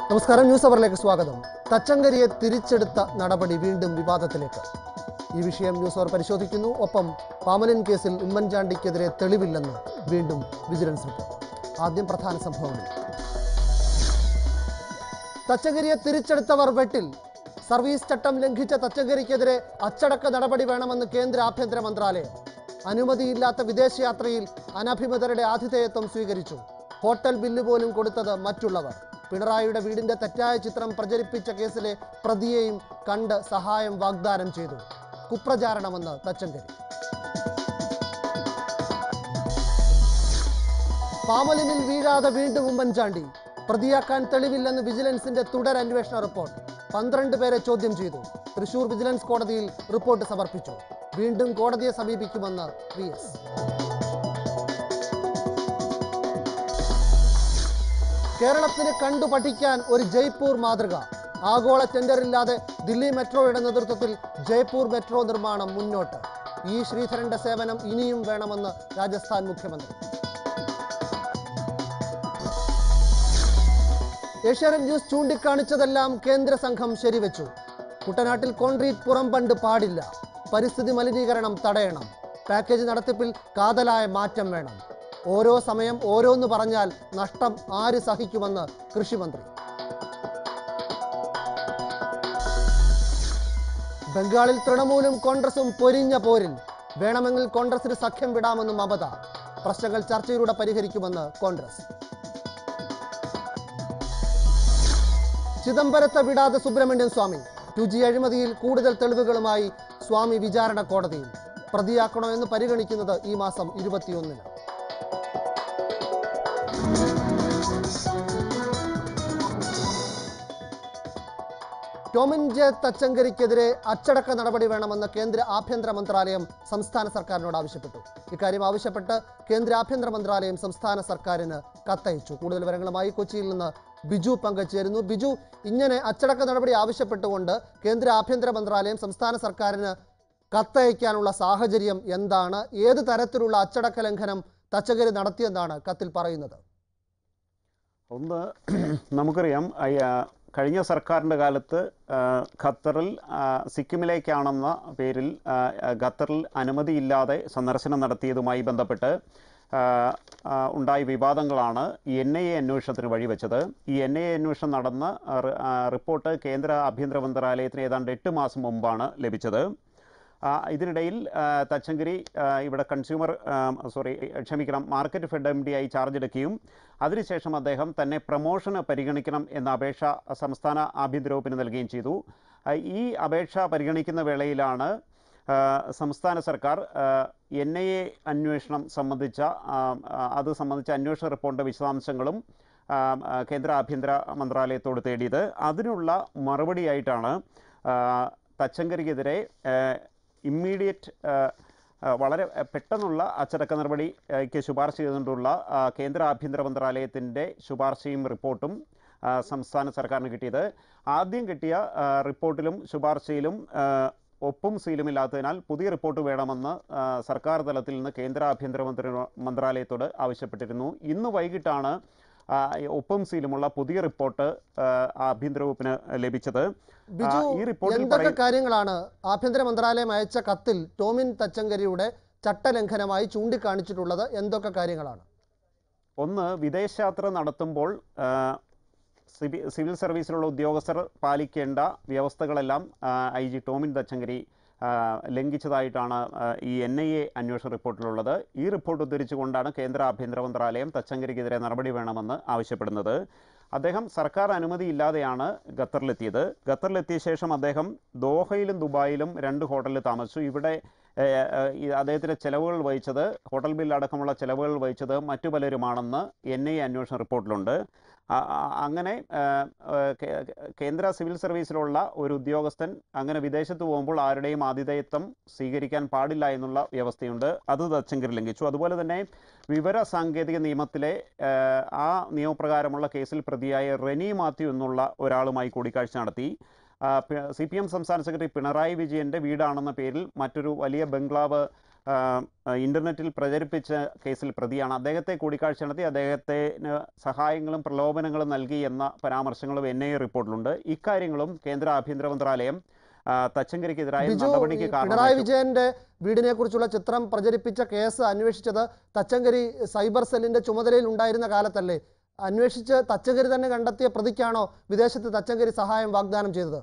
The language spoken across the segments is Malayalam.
നമസ്കാരം ന്യൂസ് അവറിലേക്ക് സ്വാഗതം തച്ചങ്കരിയെ തിരിച്ചെടുത്ത നടപടി വീണ്ടും വിവാദത്തിലേക്ക് ഈ വിഷയം ന്യൂസ് അവർ പരിശോധിക്കുന്നു ഒപ്പം പാമലൻ കേസിൽ ഉമ്മൻചാണ്ടിക്കെതിരെ തെളിവില്ലെന്ന് വീണ്ടും വിജിലൻസ് റിപ്പോർട്ട് ആദ്യം പ്രധാന സംഭവങ്ങൾ തച്ചങ്കരിയെ തിരിച്ചെടുത്തവർ വെട്ടിൽ സർവീസ് ചട്ടം ലംഘിച്ച തച്ചങ്കരിക്കെതിരെ അച്ചടക്ക നടപടി വേണമെന്ന് കേന്ദ്ര ആഭ്യന്തര മന്ത്രാലയം അനുമതിയില്ലാത്ത വിദേശയാത്രയിൽ അനഭിമതരുടെ ആതിഥേയത്വം സ്വീകരിച്ചു ഹോട്ടൽ ബില്ല് പോലും കൊടുത്തത് മറ്റുള്ളവർ പിണറായിയുടെ വീടിന്റെ തെറ്റായ ചിത്രം പ്രചരിപ്പിച്ച കേസിലെ പ്രതിയെയും കണ്ട് സഹായം വാഗ്ദാനം ചെയ്തു കുപ്രചാരണമെന്ന് തച്ചങ്കരി പാമലിനിൽ വീഴാതെ വീണ്ടും ഉമ്മൻചാണ്ടി പ്രതിയാക്കാൻ തെളിവില്ലെന്ന് വിജിലൻസിന്റെ തുടരന്വേഷണ റിപ്പോർട്ട് പന്ത്രണ്ട് പേരെ ചോദ്യം ചെയ്തു തൃശൂർ വിജിലൻസ് കോടതിയിൽ റിപ്പോർട്ട് സമർപ്പിച്ചു വീണ്ടും കോടതിയെ സമീപിക്കുമെന്ന് വി എസ് കേരളത്തിന് കണ്ടു പഠിക്കാൻ ഒരു ജയ്പൂർ മാതൃക ആഗോള ടെൻഡറില്ലാതെ ദില്ലി മെട്രോയുടെ നേതൃത്വത്തിൽ ജയ്പൂർ മെട്രോ നിർമ്മാണം മുന്നോട്ട് ഇ ശ്രീധരന്റെ സേവനം ഇനിയും വേണമെന്ന് രാജസ്ഥാൻ മുഖ്യമന്ത്രി ഏഷ്യാനെറ്റ് ന്യൂസ് ചൂണ്ടിക്കാണിച്ചതെല്ലാം കേന്ദ്ര സംഘം ശരിവെച്ചു കുട്ടനാട്ടിൽ കോൺക്രീറ്റ് പുറംപണ്ട് പാടില്ല പരിസ്ഥിതി മലിനീകരണം തടയണം പാക്കേജ് നടത്തിപ്പിൽ കാതലായ മാറ്റം വേണം ഓരോ സമയം ഓരോന്ന് പറഞ്ഞാൽ നഷ്ടം ആര് സഹിക്കുമെന്ന് കൃഷിമന്ത്രി ബംഗാളിൽ തൃണമൂലും കോൺഗ്രസും പൊരിഞ്ഞ പോരിൽ വേണമെങ്കിൽ കോൺഗ്രസിന് സഖ്യം വിടാമെന്ന് മമത പ്രശ്നങ്ങൾ ചർച്ചയിലൂടെ പരിഹരിക്കുമെന്ന് കോൺഗ്രസ് ചിദംബരത്തെ വിടാതെ സുബ്രഹ്മണ്യൻ സ്വാമി ടു ജി അഴിമതിയിൽ കൂടുതൽ തെളിവുകളുമായി സ്വാമി വിചാരണ കോടതിയിൽ പ്രതിയാക്കണോ എന്ന് പരിഗണിക്കുന്നത് ഈ മാസം ഇരുപത്തിയൊന്നിന് ടോമിൻ ജെ തച്ചങ്കരിക്കെതിരെ അച്ചടക്ക നടപടി വേണമെന്ന് കേന്ദ്ര ആഭ്യന്തര മന്ത്രാലയം സംസ്ഥാന സർക്കാരിനോട് ആവശ്യപ്പെട്ടു ഇക്കാര്യം ആവശ്യപ്പെട്ട് കേന്ദ്ര ആഭ്യന്തര മന്ത്രാലയം സംസ്ഥാന സർക്കാരിന് കത്തയച്ചു കൂടുതൽ വിവരങ്ങളുമായി കൊച്ചിയിൽ നിന്ന് ബിജു പങ്കുചേരുന്നു ബിജു ഇങ്ങനെ അച്ചടക്ക നടപടി ആവശ്യപ്പെട്ടുകൊണ്ട് കേന്ദ്ര ആഭ്യന്തര മന്ത്രാലയം സംസ്ഥാന സർക്കാരിന് കത്തയക്കാനുള്ള സാഹചര്യം എന്താണ് ഏത് തരത്തിലുള്ള അച്ചടക്ക ലംഘനം തച്ചങ്കരി നടത്തിയെന്നാണ് കത്തിൽ പറയുന്നത് ഒന്ന് നമുക്കറിയാം അയ്യ, കഴിഞ്ഞ സർക്കാരിൻ്റെ കാലത്ത് ആ, ഖത്തറിൽ ആ, സിക്കിമിലേക്കാണെന്ന പേരിൽ ആ, ആ, ഖത്തറിൽ അനുമതിയില്ലാതെ സന്ദർശനം നടത്തിയതുമായി ബന്ധപ്പെട്ട് ആ, ആ, ഉണ്ടായ വിവാദങ്ങളാണ് ഈ എൻ ഐ എ അന്വേഷണത്തിന് വഴിവെച്ചത് ഈ എൻ ഐ എ അന്വേഷണം നടന്ന ആ, റി- ആ, റിപ്പോർട്ട് കേന്ദ്ര ആഭ്യന്തര മന്ത്രാലയത്തിന് ഏതാണ്ട് എട്ട് മാസം മുമ്പാണ് ലഭിച്ചത് ആ, ഇതിനിടയിൽ ആ, തച്ചങ്കരി ആ, ഇവിടെ കൺസ്യൂമർ സോറി ക്ഷമിക്കണം മാർക്കറ്റ് ഫെഡ് എം ഡി ആയി ചാർജ് എടുക്കുകയും അതിനുശേഷം അദ്ദേഹം തന്നെ പ്രമോഷന് പരിഗണിക്കണം എന്ന അപേക്ഷ സംസ്ഥാന ആഭ്യന്തര വകുപ്പിന് നൽകുകയും ചെയ്തു ആ, ഈ അപേക്ഷ പരിഗണിക്കുന്ന വേളയിലാണ് ആ, സംസ്ഥാന സർക്കാർ എൻ ഐ എ അന്വേഷണം സംബന്ധിച്ച ആ, ആ, അത് സംബന്ധിച്ച അന്വേഷണ റിപ്പോർട്ടിൻ്റെ വിശദാംശങ്ങളും ആ, ആ, കേന്ദ്ര ആഭ്യന്തര മന്ത്രാലയത്തോട് തേടിയത് അതിനുള്ള മറുപടിയായിട്ടാണ് ആ, തച്ചങ്കരിക്കെതിരെ ഇമ്മീഡിയറ്റ് വളരെ ആ, പെട്ടെന്നുള്ള അച്ചടക്ക നടപടിക്ക് ശുപാർശ ചെയ്തുകൊണ്ടുള്ള ആ, കേന്ദ്ര ആഭ്യന്തര മന്ത്രാലയത്തിൻ്റെ ശുപാർശയും റിപ്പോർട്ടും ആ, സംസ്ഥാന സർക്കാരിന് കിട്ടിയത് ആദ്യം കിട്ടിയ ആ, റിപ്പോർട്ടിലും ശുപാർശയിലും ആ, ഒപ്പും സീലുമില്ലാത്തതിനാൽ പുതിയ റിപ്പോർട്ട് വേണമെന്ന് ആ, സർക്കാർ തലത്തിൽ നിന്ന് കേന്ദ്ര ആഭ്യന്തര മന്ത്രി മന്ത്രാലയത്തോട് ആവശ്യപ്പെട്ടിരുന്നു ഇന്ന് വൈകിട്ടാണ് ആ, ഈ ഒപ്പും സീലുമുള്ള പുതിയ റിപ്പോർട്ട് ആ, ആഭ്യന്തര വകുപ്പിന് ലഭിച്ചത് ബിജു ആ, ഈ റിപ്പോർട്ടിൽ എന്തൊക്കെ പറയും കാര്യങ്ങളാണ് ആഭ്യന്തര മന്ത്രാലയം അയച്ച കത്തിൽ ടോമിൻ തച്ചങ്കരിയുടെ ചട്ടലംഘനമായി ചൂണ്ടിക്കാണിച്ചിട്ടുള്ളത് എന്തൊക്കെ കാര്യങ്ങളാണ് ഒന്ന് വിദേശയാത്ര നടത്തുമ്പോൾ ആ, സിവി- സിവിൽ സർവീസിലുള്ള ഉദ്യോഗസ്ഥർ പാലിക്കേണ്ട വ്യവസ്ഥകളെല്ലാം ഐ ജി ടോമിൻ തച്ചങ്കരി ആ, ലംഘിച്ചതായിട്ടാണ് ആ, ഈ എൻ ഐ എ അന്വേഷണ റിപ്പോർട്ടിലുള്ളത് ഈ റിപ്പോർട്ട് ഉദ്ധരിച്ചുകൊണ്ടാണ് കേന്ദ്ര ആഭ്യന്തര മന്ത്രാലയം തച്ചങ്കരിക്കെതിരെ നടപടി വേണമെന്ന് ആവശ്യപ്പെടുന്നത് അദ്ദേഹം സർക്കാർ അനുമതിയില്ലാതെയാണ് ഖത്തറിലെത്തിയത് ഖത്തറിലെത്തിയ ശേഷം അദ്ദേഹം ദോഹയിലും ദുബായിലും രണ്ട് ഹോട്ടലിൽ താമസിച്ചു ഇവിടെ ഏഹ്, ഏഹ്, ഈ അദ്ദേഹത്തിൻ്റെ ചെലവുകൾ വഹിച്ചത് ഹോട്ടൽ ബിൽ അടക്കമുള്ള ചെലവുകൾ വഹിച്ചത് മറ്റു പലരുമാണെന്ന് എൻ ഐ അന്വേഷണ റിപ്പോർട്ടിലുണ്ട് ആ- ആ- അങ്ങനെ ഏഹ്, ഏഹ്, കേ- കേന്ദ്ര സിവിൽ സർവീസിലുള്ള ഒരു ഉദ്യോഗസ്ഥൻ അങ്ങനെ വിദേശത്ത് പോകുമ്പോൾ ആരുടെയും ആതിഥേയത്വം സ്വീകരിക്കാൻ പാടില്ല എന്നുള്ള വ്യവസ്ഥയുണ്ട് അത് തച്ചങ്കരി ലംഘിച്ചു അതുപോലെ തന്നെ വിവര സാങ്കേതിക നിയമത്തിലെ ഏഹ്, ആ നിയമപ്രകാരമുള്ള കേസിൽ പ്രതിയായ റെനി മാത്യു എന്നുള്ള ഒരാളുമായി കൂടിക്കാഴ്ച നടത്തി സി പി എം സംസ്ഥാന സെക്രട്ടറി പിണറായി വിജയൻ്റെ വീടാണെന്ന പേരിൽ മറ്റൊരു വലിയ ബംഗ്ലാവ് ആ, ആ, ഇന്റർനെറ്റിൽ പ്രചരിപ്പിച്ച കേസിൽ പ്രതിയാണ് അദ്ദേഹത്തെ കൂടിക്കാഴ്ച നടത്തി അദ്ദേഹത്തിന് സഹായങ്ങളും പ്രലോഭനങ്ങളും നൽകി എന്ന പരാമർശങ്ങളും എൻ ഐ എ റിപ്പോർട്ടിലുണ്ട് ഇക്കാര്യങ്ങളും കേന്ദ്ര ആഭ്യന്തര മന്ത്രാലയം ആ, തച്ചങ്കരിക്കെതിരായ ബിജു ഈ നടപടിക്ക് പിണറായി കാരണമായി വിജയന്റെ വീടിനെ കുറിച്ചുള്ള ചിത്രം പ്രചരിപ്പിച്ച കേസ് അന്വേഷിച്ചത് തച്ചങ്കരി സൈബർ സെല്ലിന്റെ ചുമതലയിൽ ഉണ്ടായിരുന്ന കാലത്തല്ലേ അന്വേഷിച്ച് തച്ചങ്കരി തന്നെ കണ്ടെത്തിയ പ്രതിക്കാണോ വിദേശത്ത് തച്ചങ്കരി സഹായം വാഗ്ദാനം ചെയ്തത്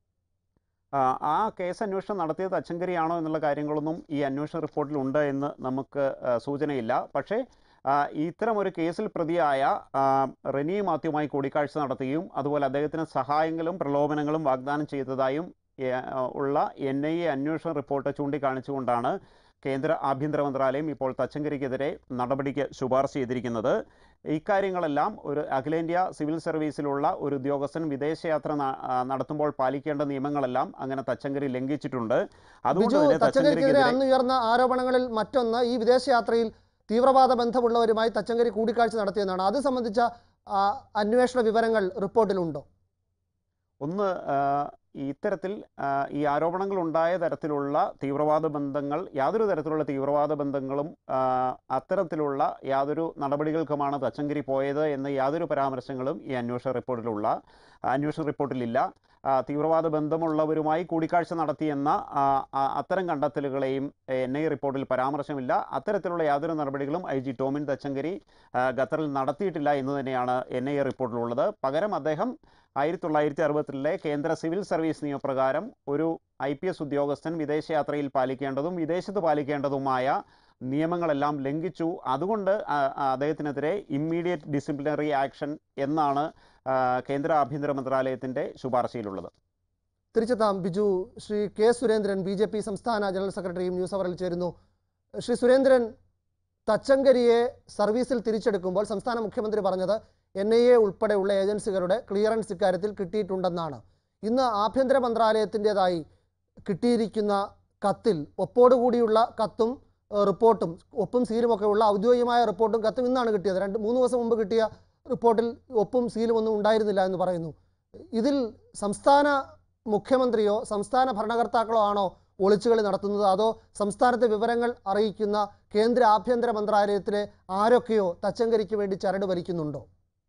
ആ, ആ കേസ് അന്വേഷണം നടത്തിയത് അച്ചങ്കരിയാണോ എന്നുള്ള കാര്യങ്ങളൊന്നും ഈ അന്വേഷണ റിപ്പോർട്ടിൽ ഉണ്ട് എന്ന് നമുക്ക് ആ, സൂചനയില്ല പക്ഷേ ആ, ഇത്തരം ഒരു കേസിൽ പ്രതിയായ ആ, റെനി മാത്യുമായി കൂടിക്കാഴ്ച നടത്തുകയും അതുപോലെ അദ്ദേഹത്തിന് സഹായങ്ങളും പ്രലോഭനങ്ങളും വാഗ്ദാനം ചെയ്തതായും ഏ, ആ, ഉള്ള എൻ ഐ എ അന്വേഷണ റിപ്പോർട്ട് ചൂണ്ടിക്കാണിച്ചുകൊണ്ടാണ് കേന്ദ്ര ആഭ്യന്തര മന്ത്രാലയം ഇപ്പോൾ തച്ചങ്കരിക്കെതിരെ നടപടിക്ക് ശുപാർശ ചെയ്തിരിക്കുന്നത് ഇക്കാര്യങ്ങളെല്ലാം ഒരു അഖിലേന്ത്യാ സിവിൽ സർവീസിലുള്ള ഒരു ഉദ്യോഗസ്ഥൻ വിദേശയാത്ര ന- ആ, നടത്തുമ്പോൾ പാലിക്കേണ്ട നിയമങ്ങളെല്ലാം അങ്ങനെ തച്ചങ്കരി ലംഘിച്ചിട്ടുണ്ട് അതുകൊണ്ട് ബിജു തന്നെ തച്ചങ്കരിക്കെതിരെ തച്ചങ്കരിക്കെതിരെ അന്ന് ഉയർന്ന ആരോപണങ്ങളിൽ മറ്റൊന്ന് ഈ വിദേശയാത്രയിൽ തീവ്രവാദ ബന്ധമുള്ളവരുമായി തച്ചങ്കരി കൂടിക്കാഴ്ച നടത്തിയെന്നാണ് അത് സംബന്ധിച്ച ആ, അന്വേഷണ വിവരങ്ങൾ റിപ്പോർട്ടിലുണ്ടോ ഒന്ന് ആ, ഇത്തരത്തിൽ ആ, ഈ ആരോപണങ്ങൾ ഉണ്ടായ തരത്തിലുള്ള തീവ്രവാദ ബന്ധങ്ങൾ യാതൊരു തരത്തിലുള്ള തീവ്രവാദ ബന്ധങ്ങളും ആ, അത്തരത്തിലുള്ള യാതൊരു നടപടികൾക്കുമാണ് തച്ചങ്കരി പോയത് എന്ന് യാതൊരു പരാമർശങ്ങളും ഈ അന്വേഷണ റിപ്പോർട്ടിലുള്ള അന്വേഷണ റിപ്പോർട്ടിലില്ല ആ, തീവ്രവാദ ബന്ധമുള്ളവരുമായി കൂടിക്കാഴ്ച നടത്തിയെന്ന ആ, ആ, അത്തരം കണ്ടെത്തലുകളെയും എൻ ഐ റിപ്പോർട്ടിൽ പരാമർശമില്ല അത്തരത്തിലുള്ള യാതൊരു നടപടികളും ഐ ജി ടോമിൻ തച്ചങ്കരി ആ, ഖത്തറിൽ നടത്തിയിട്ടില്ല എന്ന് തന്നെയാണ് എൻ ഐ എ റിപ്പോർട്ടിലുള്ളത് പകരം അദ്ദേഹം ആയിരത്തി തൊള്ളായിരത്തി അറുപത്തിലെ കേന്ദ്ര സിവിൽ സർവീസ് നിയമപ്രകാരം ഒരു ഐ പി എസ് ഉദ്യോഗസ്ഥൻ വിദേശയാത്രയിൽ പാലിക്കേണ്ടതും വിദേശത്ത് പാലിക്കേണ്ടതുമായ നിയമങ്ങളെല്ലാം ലംഘിച്ചു അതുകൊണ്ട് ആ, ആ, അദ്ദേഹത്തിനെതിരെ ഇമ്മീഡിയറ്റ് ഡിസിപ്ലിനറി ആക്ഷൻ എന്നാണ് ആ, കേന്ദ്ര ആഭ്യന്തര മന്ത്രാലയത്തിൻ്റെ ശുപാർശയിലുള്ളത് തിരിച്ചെത്താം Biju Shri K Surendran B J P സംസ്ഥാന ജനറൽ സെക്രട്ടറിയും ന്യൂസ് അവറിൽ ചേരുന്നു ശ്രീ സുരേന്ദ്രൻ തച്ചങ്കരിയെ സർവീസിൽ തിരിച്ചെടുക്കുമ്പോൾ സംസ്ഥാന മുഖ്യമന്ത്രി പറഞ്ഞത് എൻ ഐ എ ഉൾപ്പെടെയുള്ള ഏജൻസികളുടെ ക്ലിയറൻസ് ഇക്കാര്യത്തിൽ കിട്ടിയിട്ടുണ്ടെന്നാണ് ഇന്ന് ആഭ്യന്തര മന്ത്രാലയത്തിൻ്റെതായി കിട്ടിയിരിക്കുന്ന കത്തിൽ ഒപ്പോടുകൂടിയുള്ള കത്തും ഏഹ്, റിപ്പോർട്ടും ഒപ്പും സീലുമൊക്കെ ഉള്ള ഔദ്യോഗികമായ റിപ്പോർട്ടും കത്തും ഇന്നാണ് കിട്ടിയത് രണ്ട് മൂന്ന് ദിവസം മുമ്പ് കിട്ടിയ റിപ്പോർട്ടിൽ ഒപ്പും സീലും ഒന്നും ഉണ്ടായിരുന്നില്ല എന്ന് പറയുന്നു ഇതിൽ സംസ്ഥാന മുഖ്യമന്ത്രിയോ സംസ്ഥാന ഭരണകർത്താക്കളോ ആണോ ഒളിച്ചുകളി നടത്തുന്നത് അതോ സംസ്ഥാനത്തെ വിവരങ്ങൾ അറിയിക്കുന്ന കേന്ദ്ര ആഭ്യന്തര മന്ത്രാലയത്തിലെ ആരൊക്കെയോ തച്ചങ്കരിക്ക് വേണ്ടി ചരട് വലിക്കുന്നുണ്ടോ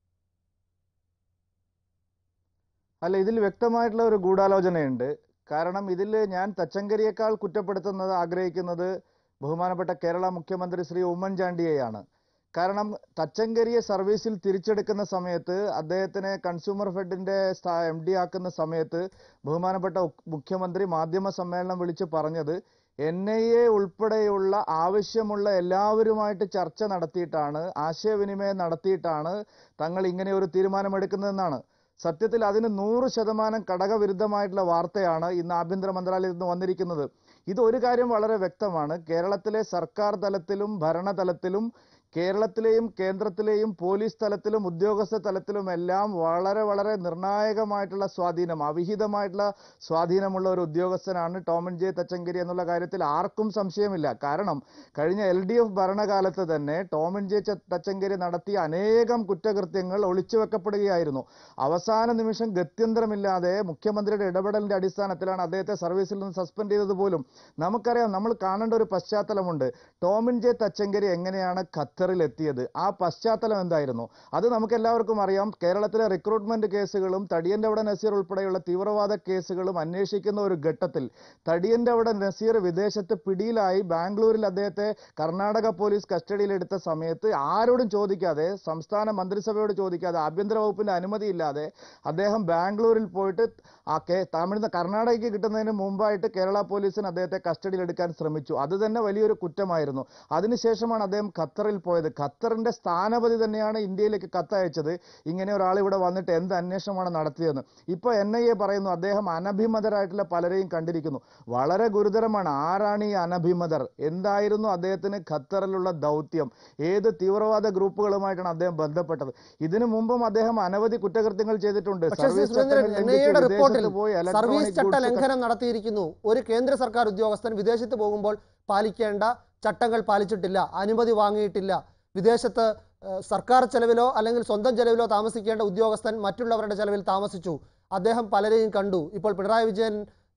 അല്ല ഇതിൽ വ്യക്തമായിട്ടുള്ള ഒരു ഗൂഢാലോചനയുണ്ട് കാരണം ഇതിൽ ഞാൻ തച്ചങ്കരിയേക്കാൾ കുറ്റപ്പെടുത്തുന്നത് ആഗ്രഹിക്കുന്നത് ബഹുമാനപ്പെട്ട കേരള മുഖ്യമന്ത്രി ശ്രീ ഉമ്മൻചാണ്ടിയെയാണ് കാരണം തച്ചങ്കരിയെ സർവീസിൽ തിരിച്ചെടുക്കുന്ന സമയത്ത് അദ്ദേഹത്തിനെ കൺസ്യൂമർ ഫെഡിന്റെ എം ഡി ആക്കുന്ന സമയത്ത് ബഹുമാനപ്പെട്ട ഉക്- മുഖ്യമന്ത്രി മാധ്യമ സമ്മേളനം വിളിച്ച് പറഞ്ഞത് എൻ ഐ എ ഉൾപ്പെടെയുള്ള ആവശ്യമുള്ള എല്ലാവരുമായിട്ട് ചർച്ച നടത്തിയിട്ടാണ് ആശയവിനിമയം നടത്തിയിട്ടാണ് തങ്ങൾ ഇങ്ങനെ ഒരു തീരുമാനമെടുക്കുന്നതെന്നാണ് സത്യത്തിൽ അതിന് നൂറ് ശതമാനം ഘടകവിരുദ്ധമായിട്ടുള്ള വാർത്തയാണ് ഇന്ന് ആഭ്യന്തര മന്ത്രാലയത്തിൽ നിന്ന് വന്നിരിക്കുന്നത് ഇത് ഒരു കാര്യം വളരെ വ്യക്തമാണ് കേരളത്തിലെ സർക്കാർ തലത്തിലും ഭരണതലത്തിലും കേരളത്തിലെയും കേന്ദ്രത്തിലെയും പോലീസ് തലത്തിലും ഉദ്യോഗസ്ഥ തലത്തിലും എല്ലാം വളരെ വളരെ നിർണായകമായിട്ടുള്ള സ്വാധീനം അവിഹിതമായിട്ടുള്ള സ്വാധീനമുള്ള ഒരു ഉദ്യോഗസ്ഥനാണ് ടോമൻ ജെ തച്ചങ്കരി എന്നുള്ള കാര്യത്തിൽ ആർക്കും സംശയമില്ല കാരണം കഴിഞ്ഞ എൽ ഡി എഫ് ഭരണകാലത്ത് തന്നെ ടോമൻ ജെ ച- തച്ചങ്കരി നടത്തിയ അനേകം കുറ്റകൃത്യങ്ങൾ ഒളിച്ചു വെക്കപ്പെടുകയായിരുന്നു അവസാന നിമിഷം ഗത്യന്തരമില്ലാതെ മുഖ്യമന്ത്രിയുടെ ഇടപെടലിന്റെ അടിസ്ഥാനത്തിലാണ് അദ്ദേഹത്തെ സർവീസിൽ നിന്ന് സസ്പെൻഡ് ചെയ്തത് പോലും നമുക്കറിയാം നമ്മൾ കാണേണ്ട ഒരു പശ്ചാത്തലമുണ്ട് ടോമിൻ ജെ തച്ചങ്കരി എങ്ങനെയാണ് ഖത്തറിൽ എത്തിയത് ആ പശ്ചാത്തലം എന്തായിരുന്നു അത് നമുക്ക് എല്ലാവർക്കും അറിയാം കേരളത്തിലെ റിക്രൂട്ട്മെന്റ് കേസുകളും തടിയന്റെ അവിടെ നസീർ ഉൾപ്പെടെയുള്ള തീവ്രവാദ കേസുകളും അന്വേഷിക്കുന്ന ഒരു ഘട്ടത്തിൽ തടിയന്റെ അവിടെ നസീർ വിദേശത്ത് പിടിയിലായി ബാംഗ്ലൂരിൽ അദ്ദേഹത്തെ കർണാടക പോലീസ് കസ്റ്റഡിയിലെടുത്ത സമയത്ത് ആരോടും ചോദിക്കാതെ സംസ്ഥാന മന്ത്രിസഭയോട് ചോദിക്കാതെ ആഭ്യന്തര വകുപ്പിന്റെ അനുമതിയില്ലാതെ അദ്ദേഹം ബാംഗ്ലൂരിൽ പോയിട്ട് ആ കേ തമിഴ്ന കർണാടകയ്ക്ക് കിട്ടുന്നതിന് മുമ്പായിട്ട് കേരള പോലീസിന് അദ്ദേഹത്തെ കസ്റ്റഡിയിലെടുക്കാൻ ശ്രമിച്ചു അത് തന്നെ വലിയൊരു കുറ്റമായിരുന്നു അതിനുശേഷമാണ് അദ്ദേഹം ഖത്തറിൽ പോയത് ഖത്തറിന്റെ സ്ഥാനപതി തന്നെയാണ് ഇന്ത്യയിലേക്ക് കത്തയച്ചത് ഇങ്ങനെ ഒരാൾ ഇവിടെ വന്നിട്ട് എന്ത് അന്വേഷണമാണ് നടത്തിയതെന്ന് ഇപ്പൊ എൻ ഐ എ പറയുന്നു അദ്ദേഹം അനഭിമതരായിട്ടുള്ള പലരെയും കണ്ടിരിക്കുന്നു വളരെ ഗുരുതരമാണ് ആരാണ് ഈ അനഭിമതർ എന്തായിരുന്നു അദ്ദേഹത്തിന് ഖത്തറിലുള്ള ദൗത്യം ഏത് തീവ്രവാദ ഗ്രൂപ്പുകളുമായിട്ടാണ് അദ്ദേഹം ബന്ധപ്പെട്ടത് ഇതിനു മുമ്പും അദ്ദേഹം അനവധി കുറ്റകൃത്യങ്ങൾ ചെയ്തിട്ടുണ്ട് പക്ഷേ ശ്രീ സർവീസ് സുരേന്ദ്രൻ ചട്ടങ്ങൾ എൻ ലംഘിച്ച് ഐയുടെ വിദേശത്ത് റിപ്പോർട്ടിൽ പോയി സർവീസ് electronic ചട്ട goods ലംഘനം നടത്തിയിരിക്കുന്നു ഒരു കേന്ദ്ര സർക്കാർ ഉദ്യോഗസ്ഥൻ വിദേശത്ത് പോകുമ്പോൾ പാലിക്കേണ്ട ചട്ടങ്ങൾ പാലിച്ചിട്ടില്ല അനുമതി വാങ്ങിയിട്ടില്ല വിദേശത്ത് ഏഹ്, സർക്കാർ ചെലവിലോ അല്ലെങ്കിൽ സ്വന്തം ചെലവിലോ താമസിക്കേണ്ട ഉദ്യോഗസ്ഥൻ മറ്റുള്ളവരുടെ ചെലവിൽ താമസിച്ചു അദ്ദേഹം പലരെയും കണ്ടു ഇപ്പോൾ പിണറായി വിജയൻ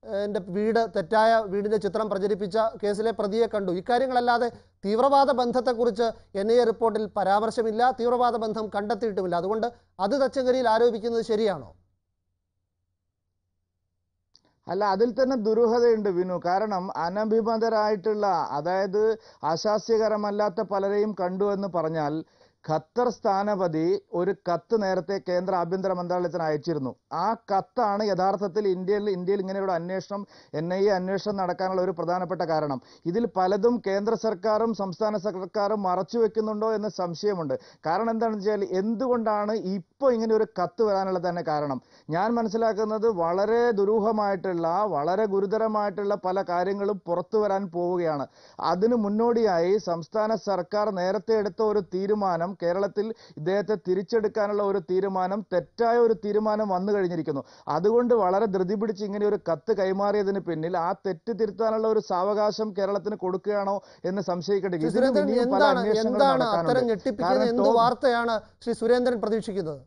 എൻ്റെ വീട് തെറ്റായ വീടിൻ്റെ ചിത്രം പ്രചരിപ്പിച്ച കേസിലെ പ്രതിയെ കണ്ടു ഇക്കാര്യങ്ങളല്ലാതെ തീവ്രവാദ ബന്ധത്തെക്കുറിച്ച് എൻ ഐ എ റിപ്പോർട്ടിൽ പരാമർശമില്ല തീവ്രവാദ ബന്ധം കണ്ടെത്തിയിട്ടുമില്ല അതുകൊണ്ട് അത് തച്ചങ്കരിയിൽ ആരോപിക്കുന്നത് ശരിയാണോ അല്ല അതിൽ തന്നെ ദുരൂഹതയുണ്ട് വിനു കാരണം അനഭിമതരായിട്ടുള്ള അതായത് അശാസ്യകരമല്ലാത്ത പലരെയും കണ്ടു എന്ന് പറഞ്ഞാൽ ഖത്തർ സ്ഥാനപതി ഒരു കത്ത് നേരത്തെ കേന്ദ്ര ആഭ്യന്തര മന്ത്രാലയത്തിന് അയച്ചിരുന്നു ആ കത്താണ് യഥാർത്ഥത്തിൽ ഇന്ത്യയിൽ ഇന്ത്യയിൽ ഇങ്ങനെയുള്ള അന്വേഷണം എൻ ഐ എ അന്വേഷണം നടക്കാനുള്ള ഒരു പ്രധാനപ്പെട്ട കാരണം ഇതിൽ പലതും കേന്ദ്ര സർക്കാരും സംസ്ഥാന സർക്കാരും മറച്ചു വെക്കുന്നുണ്ടോ എന്ന് സംശയമുണ്ട് കാരണം എന്താണെന്ന് വെച്ചാൽ എന്തുകൊണ്ടാണ് ഇപ്പോൾ ഇങ്ങനെ ഒരു കത്ത് വരാനുള്ള തന്നെ കാരണം ഞാൻ മനസ്സിലാക്കുന്നത് വളരെ ദുരൂഹമായിട്ടുള്ള വളരെ ഗുരുതരമായിട്ടുള്ള പല കാര്യങ്ങളും പുറത്തു വരാൻ പോവുകയാണ് അതിനു മുന്നോടിയായി സംസ്ഥാന സർക്കാർ നേരത്തെ എടുത്ത ഒരു തീരുമാനം കേരളത്തിൽ ഇദ്ദേഹത്തെ തിരിച്ചെടുക്കാനുള്ള ഒരു തീരുമാനം തെറ്റായ ഒരു തീരുമാനം വന്നു കഴിഞ്ഞിരിക്കുന്നു അതുകൊണ്ട് വളരെ ധൃതി പിടിച്ച് ഇങ്ങനെ ഒരു കത്ത് കൈമാറിയതിന് പിന്നിൽ ആ തെറ്റ് തിരുത്താനുള്ള ഒരു സാവകാശം കേരളത്തിന് കൊടുക്കുകയാണോ എന്ന് സംശയിക്കട്ടെ ശ്രീ ഇതിനും സുരേന്ദ്രൻ ഇനിയും പല എന്താണ് അന്വേഷണങ്ങളും എന്താണ് നടക്കാനുണ്ട് അത്തരം ഞെട്ടിപ്പിക്കുന്ന കാരണം എന്ത് ടോം- വാർത്തയാണ് ശ്രീ സുരേന്ദ്രൻ പ്രതീക്ഷിക്കുന്നത്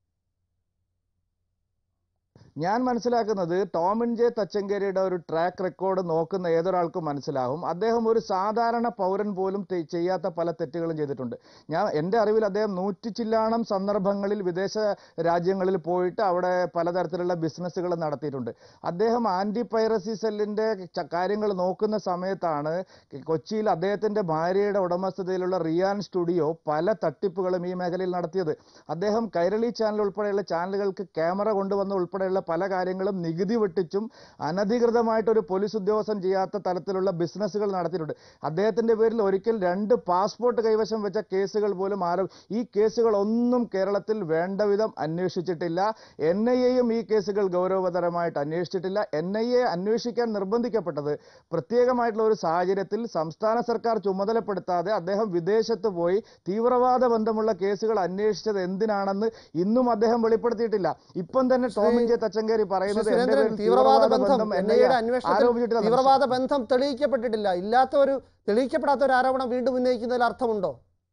ഞാൻ മനസ്സിലാക്കുന്നത് ടോമിൻ ജെ തച്ചങ്കേരിയുടെ ഒരു ട്രാക്ക് റെക്കോർഡ് നോക്കുന്ന ഏതൊരാൾക്കും മനസ്സിലാവും അദ്ദേഹം ഒരു സാധാരണ പൗരൻ പോലും തെ- ചെയ്യാത്ത പല തെറ്റുകളും ചെയ്തിട്ടുണ്ട് ഞാൻ എൻ്റെ അറിവിൽ അദ്ദേഹം നൂറ്റി ചില്ലാണം സന്ദർഭങ്ങളിൽ വിദേശ രാജ്യങ്ങളിൽ പോയിട്ട് അവിടെ പലതരത്തിലുള്ള ബിസിനസ്സുകൾ നടത്തിയിട്ടുണ്ട് അദ്ദേഹം ആന്റി പൈറസി സെല്ലിൻ്റെ കാര്യങ്ങൾ നോക്കുന്ന സമയത്താണ് കൊച്ചിയിൽ അദ്ദേഹത്തിൻ്റെ ഭാര്യയുടെ ഉടമസ്ഥതയിലുള്ള റിയാൻ സ്റ്റുഡിയോ പല തട്ടിപ്പുകളും ഈ മേഖലയിൽ നടത്തിയത് അദ്ദേഹം കൈരളി ചാനൽ ഉൾപ്പെടെയുള്ള ചാനലുകൾക്ക് ക്യാമറ കൊണ്ടുവന്ന ഉൾപ്പെടെയുള്ള പല കാര്യങ്ങളും നികുതി വെട്ടിച്ചും അനധികൃതമായിട്ട് ഒരു പോലീസ് ഉദ്യോഗസ്ഥൻ ചെയ്യാത്ത തരത്തിലുള്ള ബിസിനസ്സുകൾ നടത്തിയിട്ടുണ്ട് അദ്ദേഹത്തിന്റെ പേരിൽ ഒരിക്കൽ രണ്ട് പാസ്പോർട്ട് കൈവശം വെച്ച കേസുകൾ പോലും ആരോ ഈ കേസുകൾ ഒന്നും കേരളത്തിൽ വേണ്ട വിധം അന്വേഷിച്ചിട്ടില്ല എൻ ഐ എയും ഈ കേസുകൾ ഗൗരവതരമായിട്ട് അന്വേഷിച്ചിട്ടില്ല എൻ ഐ എ അന്വേഷിക്കാൻ നിർബന്ധിക്കപ്പെട്ടത് പ്രത്യേകമായിട്ടുള്ള ഒരു സാഹചര്യത്തിൽ സംസ്ഥാന സർക്കാർ ചുമതലപ്പെടുത്താതെ അദ്ദേഹം വിദേശത്ത് പോയി തീവ്രവാദ ബന്ധമുള്ള കേസുകൾ അന്വേഷിച്ചത് എന്തിനാണെന്ന് ഇന്നും അദ്ദേഹം വെളിപ്പെടുത്തിയിട്ടില്ല ഇപ്പം തന്നെ ടോമിൻ ജെ തച്ചങ്കേരി ശ്രീ പറയുന്നത് എന്റെ സുരേന്ദ്രൻ പേരിൽ തീവ്രവാദ ബന്ധം ബന്ധം എൻ NIA ഐയുടെ അന്വേഷണത്തിൽ ആരോപിച്ചിട്ടില്ല തീവ്രവാദ ബന്ധം തെളിയിക്കപ്പെട്ടിട്ടില്ല ഇല്ലാത്ത ഒരു തെളിയിക്കപ്പെടാത്ത ഒരു ആരോപണം വീണ്ടും ഉന്നയിക്കുന്നതിൽ അർത്ഥമുണ്ടോ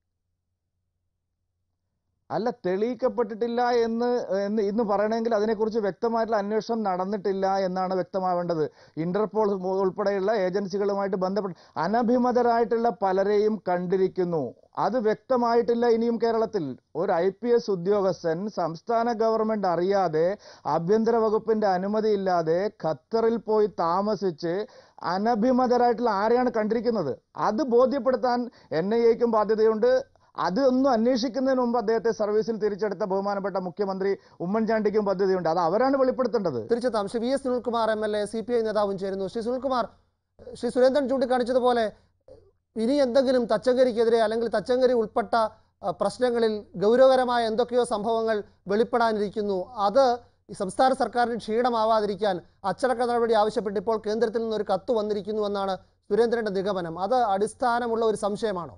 അല്ല തെളിയിക്കപ്പെട്ടിട്ടില്ല എന്ന് എന്ന് ഇന്ന് പറയണമെങ്കിൽ അതിനെക്കുറിച്ച് വ്യക്തമായിട്ടുള്ള അന്വേഷണം നടന്നിട്ടില്ല എന്നാണ് വ്യക്തമാവേണ്ടത് ഇന്റർപോൾ ഉൾപ്പെടെയുള്ള ഏജൻസികളുമായിട്ട് ബന്ധപ്പെട്ട് അനഭിമതരായിട്ടുള്ള പലരെയും കണ്ടിരിക്കുന്നു അത് വ്യക്തമായിട്ടില്ല ഇനിയും കേരളത്തിൽ ഒരു ഐ പി എസ് ഉദ്യോഗസ്ഥൻ സംസ്ഥാന ഗവൺമെന്റ് അറിയാതെ ആഭ്യന്തര വകുപ്പിന്റെ അനുമതിയില്ലാതെ ഖത്തറിൽ പോയി താമസിച്ച് അനഭിമതരായിട്ടുള്ള ആരെയാണ് കണ്ടിരിക്കുന്നത് അത് ബോധ്യപ്പെടുത്താൻ എൻ ഐ എക്കും ബാധ്യതയുണ്ട് അതൊന്നും അന്വേഷിക്കുന്നതിന് മുമ്പ് അദ്ദേഹത്തെ സർവീസിൽ തിരിച്ചെടുത്ത ബഹുമാനപ്പെട്ട മുഖ്യമന്ത്രി ഉമ്മൻചാണ്ടിക്കും പദ്ധതിയുണ്ട് അത് അവരാണ് വെളിപ്പെടുത്തേണ്ടത് തിരിച്ചെത്താം Shri V S Sunilkumar M L A C P I നേതാവും ചേരുന്നു ശ്രീ സുനിൽകുമാർ ശ്രീ സുരേന്ദ്രൻ ചൂണ്ടിക്കാണിച്ചതുപോലെ ഇനി എന്തെങ്കിലും തച്ചങ്കരിക്കെതിരെ അല്ലെങ്കിൽ തച്ചങ്കരി ഉൾപ്പെട്ട അഹ്, പ്രശ്നങ്ങളിൽ ഗൗരവകരമായ എന്തൊക്കെയോ സംഭവങ്ങൾ വെളിപ്പെടാനിരിക്കുന്നു അത് ഈ സംസ്ഥാന സർക്കാരിന് ക്ഷീണമാവാതിരിക്കാൻ അച്ചടക്ക നടപടി ആവശ്യപ്പെട്ട് ഇപ്പോൾ കേന്ദ്രത്തിൽ നിന്ന് ഒരു കത്ത് വന്നിരിക്കുന്നു എന്നാണ് സുരേന്ദ്രന്റെ നിഗമനം അത് അടിസ്ഥാനമുള്ള ഒരു സംശയമാണോ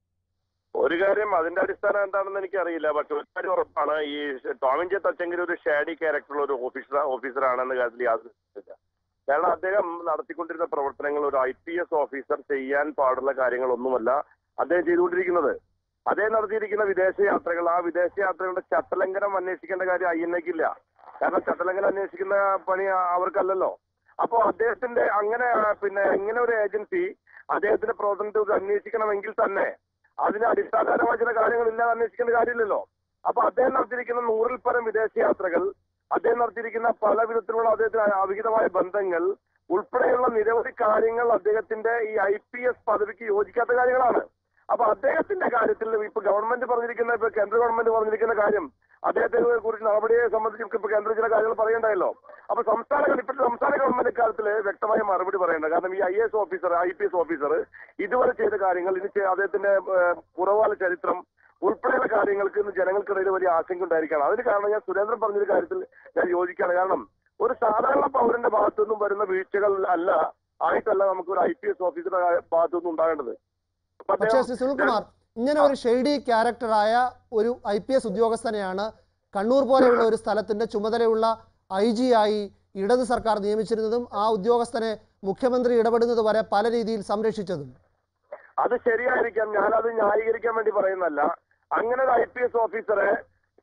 ഒരു കാര്യം അതിന്റെ അടിസ്ഥാനം എന്താണെന്ന് എനിക്കറിയില്ല പക്ഷെ ഒരു കാര്യം ഉറപ്പാണ് ഈ ടോമിൻ ജെ തച്ചെങ്കിൽ ഒരു ഷാഡി ക്യാരക്ടറുള്ള ഒരു ഓഫീസർ ഓഫീസറാണെന്ന കാര്യത്തിൽ യാതൊരു സംശയമില്ല കാരണം അദ്ദേഹം നടത്തിക്കൊണ്ടിരുന്ന പ്രവർത്തനങ്ങൾ ഒരു ഐ പി എസ് ഓഫീസർ ചെയ്യാൻ പാടുള്ള കാര്യങ്ങളൊന്നുമല്ല അദ്ദേഹം ചെയ്തുകൊണ്ടിരിക്കുന്നത് അദ്ദേഹം നടത്തിയിരിക്കുന്ന വിദേശയാത്രകൾ ആ വിദേശയാത്രകളുടെ ചട്ടലംഘനം അന്വേഷിക്കേണ്ട കാര്യം ഐ എൻ എക്കില്ല കാരണം ചട്ടലംഘനം അന്വേഷിക്കുന്ന പണി അവർക്കല്ലല്ലോ അപ്പോ അദ്ദേഹത്തിന്റെ അങ്ങനെ ആ, പിന്നെ ഇങ്ങനെ ഒരു ഏജൻസി അദ്ദേഹത്തിന്റെ പ്രവർത്തനത്തെ കുറിച്ച് അന്വേഷിക്കണമെങ്കിൽ തന്നെ അതിന് അടിസ്ഥാനപരമായ ചില കാര്യങ്ങളില്ലാതെ അന്വേഷിക്കേണ്ട കാര്യമില്ലല്ലോ അപ്പൊ അദ്ദേഹം നടത്തിയിരിക്കുന്ന നൂറിൽ പരം വിദേശയാത്രകൾ അദ്ദേഹം നടത്തിയിരിക്കുന്ന പല വിധത്തിലുള്ള അദ്ദേഹത്തിന് അവിഹിതമായ ബന്ധങ്ങൾ ഉൾപ്പെടെയുള്ള നിരവധി കാര്യങ്ങൾ അദ്ദേഹത്തിന്റെ ഈ ഐ പി എസ് പദവിക്ക് യോജിക്കാത്ത കാര്യങ്ങളാണ് അപ്പൊ അദ്ദേഹത്തിന്റെ കാര്യത്തിൽ ഇപ്പൊ ഗവൺമെന്റ് പറഞ്ഞിരിക്കുന്ന ഇപ്പൊ കേന്ദ്ര ഗവൺമെന്റ് പറഞ്ഞിരിക്കുന്ന കാര്യം അദ്ദേഹത്തെ കുറിച്ച് നടപടിയെ സംബന്ധിച്ച് ഇപ്പൊ കേന്ദ്ര ചില കാര്യങ്ങൾ പറയണ്ടായല്ലോ അപ്പൊ സംസ്ഥാന ഇപ്പോഴത്തെ സംസ്ഥാന ഗവൺമെന്റ് ഇക്കാര്യത്തിൽ വ്യക്തമായ മറുപടി പറയേണ്ടത് കാരണം ഈ I S officer I P S officer ഇതുവരെ ചെയ്ത കാര്യങ്ങൾ ഇനി ചെ- അദ്ദേഹത്തിന്റെ ഏഹ്, പുറവാല ചരിത്രം ഉൾപ്പെടെയുള്ള കാര്യങ്ങൾക്ക് ഇന്ന് ജനങ്ങൾക്കിടയിൽ വലിയ ആശങ്ക ഉണ്ടായിരിക്കണം അതിന് കാരണം ഞാൻ സുരേന്ദ്രൻ പറഞ്ഞൊരു കാര്യത്തിൽ ഞാൻ യോജിക്കുകയാണ് കാരണം ഒരു സാധാരണ പൗരന്റെ ഭാഗത്തു നിന്നും വരുന്ന വീഴ്ചകൾ അല്ല ആയിട്ടല്ല നമുക്ക് ഒരു ഐ പി എസ് ഓഫീസറുടെ ഭാഗത്തു നിന്നും ഉണ്ടാകേണ്ടത് അപ്പൊ പക്ഷേ അദ്ദേഹം ശ്രീ സുനിൽകുമാർ ഇങ്ങനെ ഒരു ഷെയ്ഡി ക്യാരക്ടറായ ഒരു ഐ പി എസ് ഉദ്യോഗസ്ഥനെയാണ് കണ്ണൂർ പോലെയുള്ള ഒരു സ്ഥലത്തിന്റെ ചുമതലയുള്ള ഐ ജി ആയി ഇടത് സർക്കാർ നിയമിച്ചിരുന്നതും ആ ഉദ്യോഗസ്ഥനെ മുഖ്യമന്ത്രി ഇടപെടുന്നത് വരെ പല രീതിയിൽ സംരക്ഷിച്ചതും അത് ശരിയായിരിക്കാം ഞാനത് ന്യായീകരിക്കാൻ വേണ്ടി പറയുന്നല്ല അങ്ങനെ ഒരു ഐ പി എസ് ഓഫീസറെ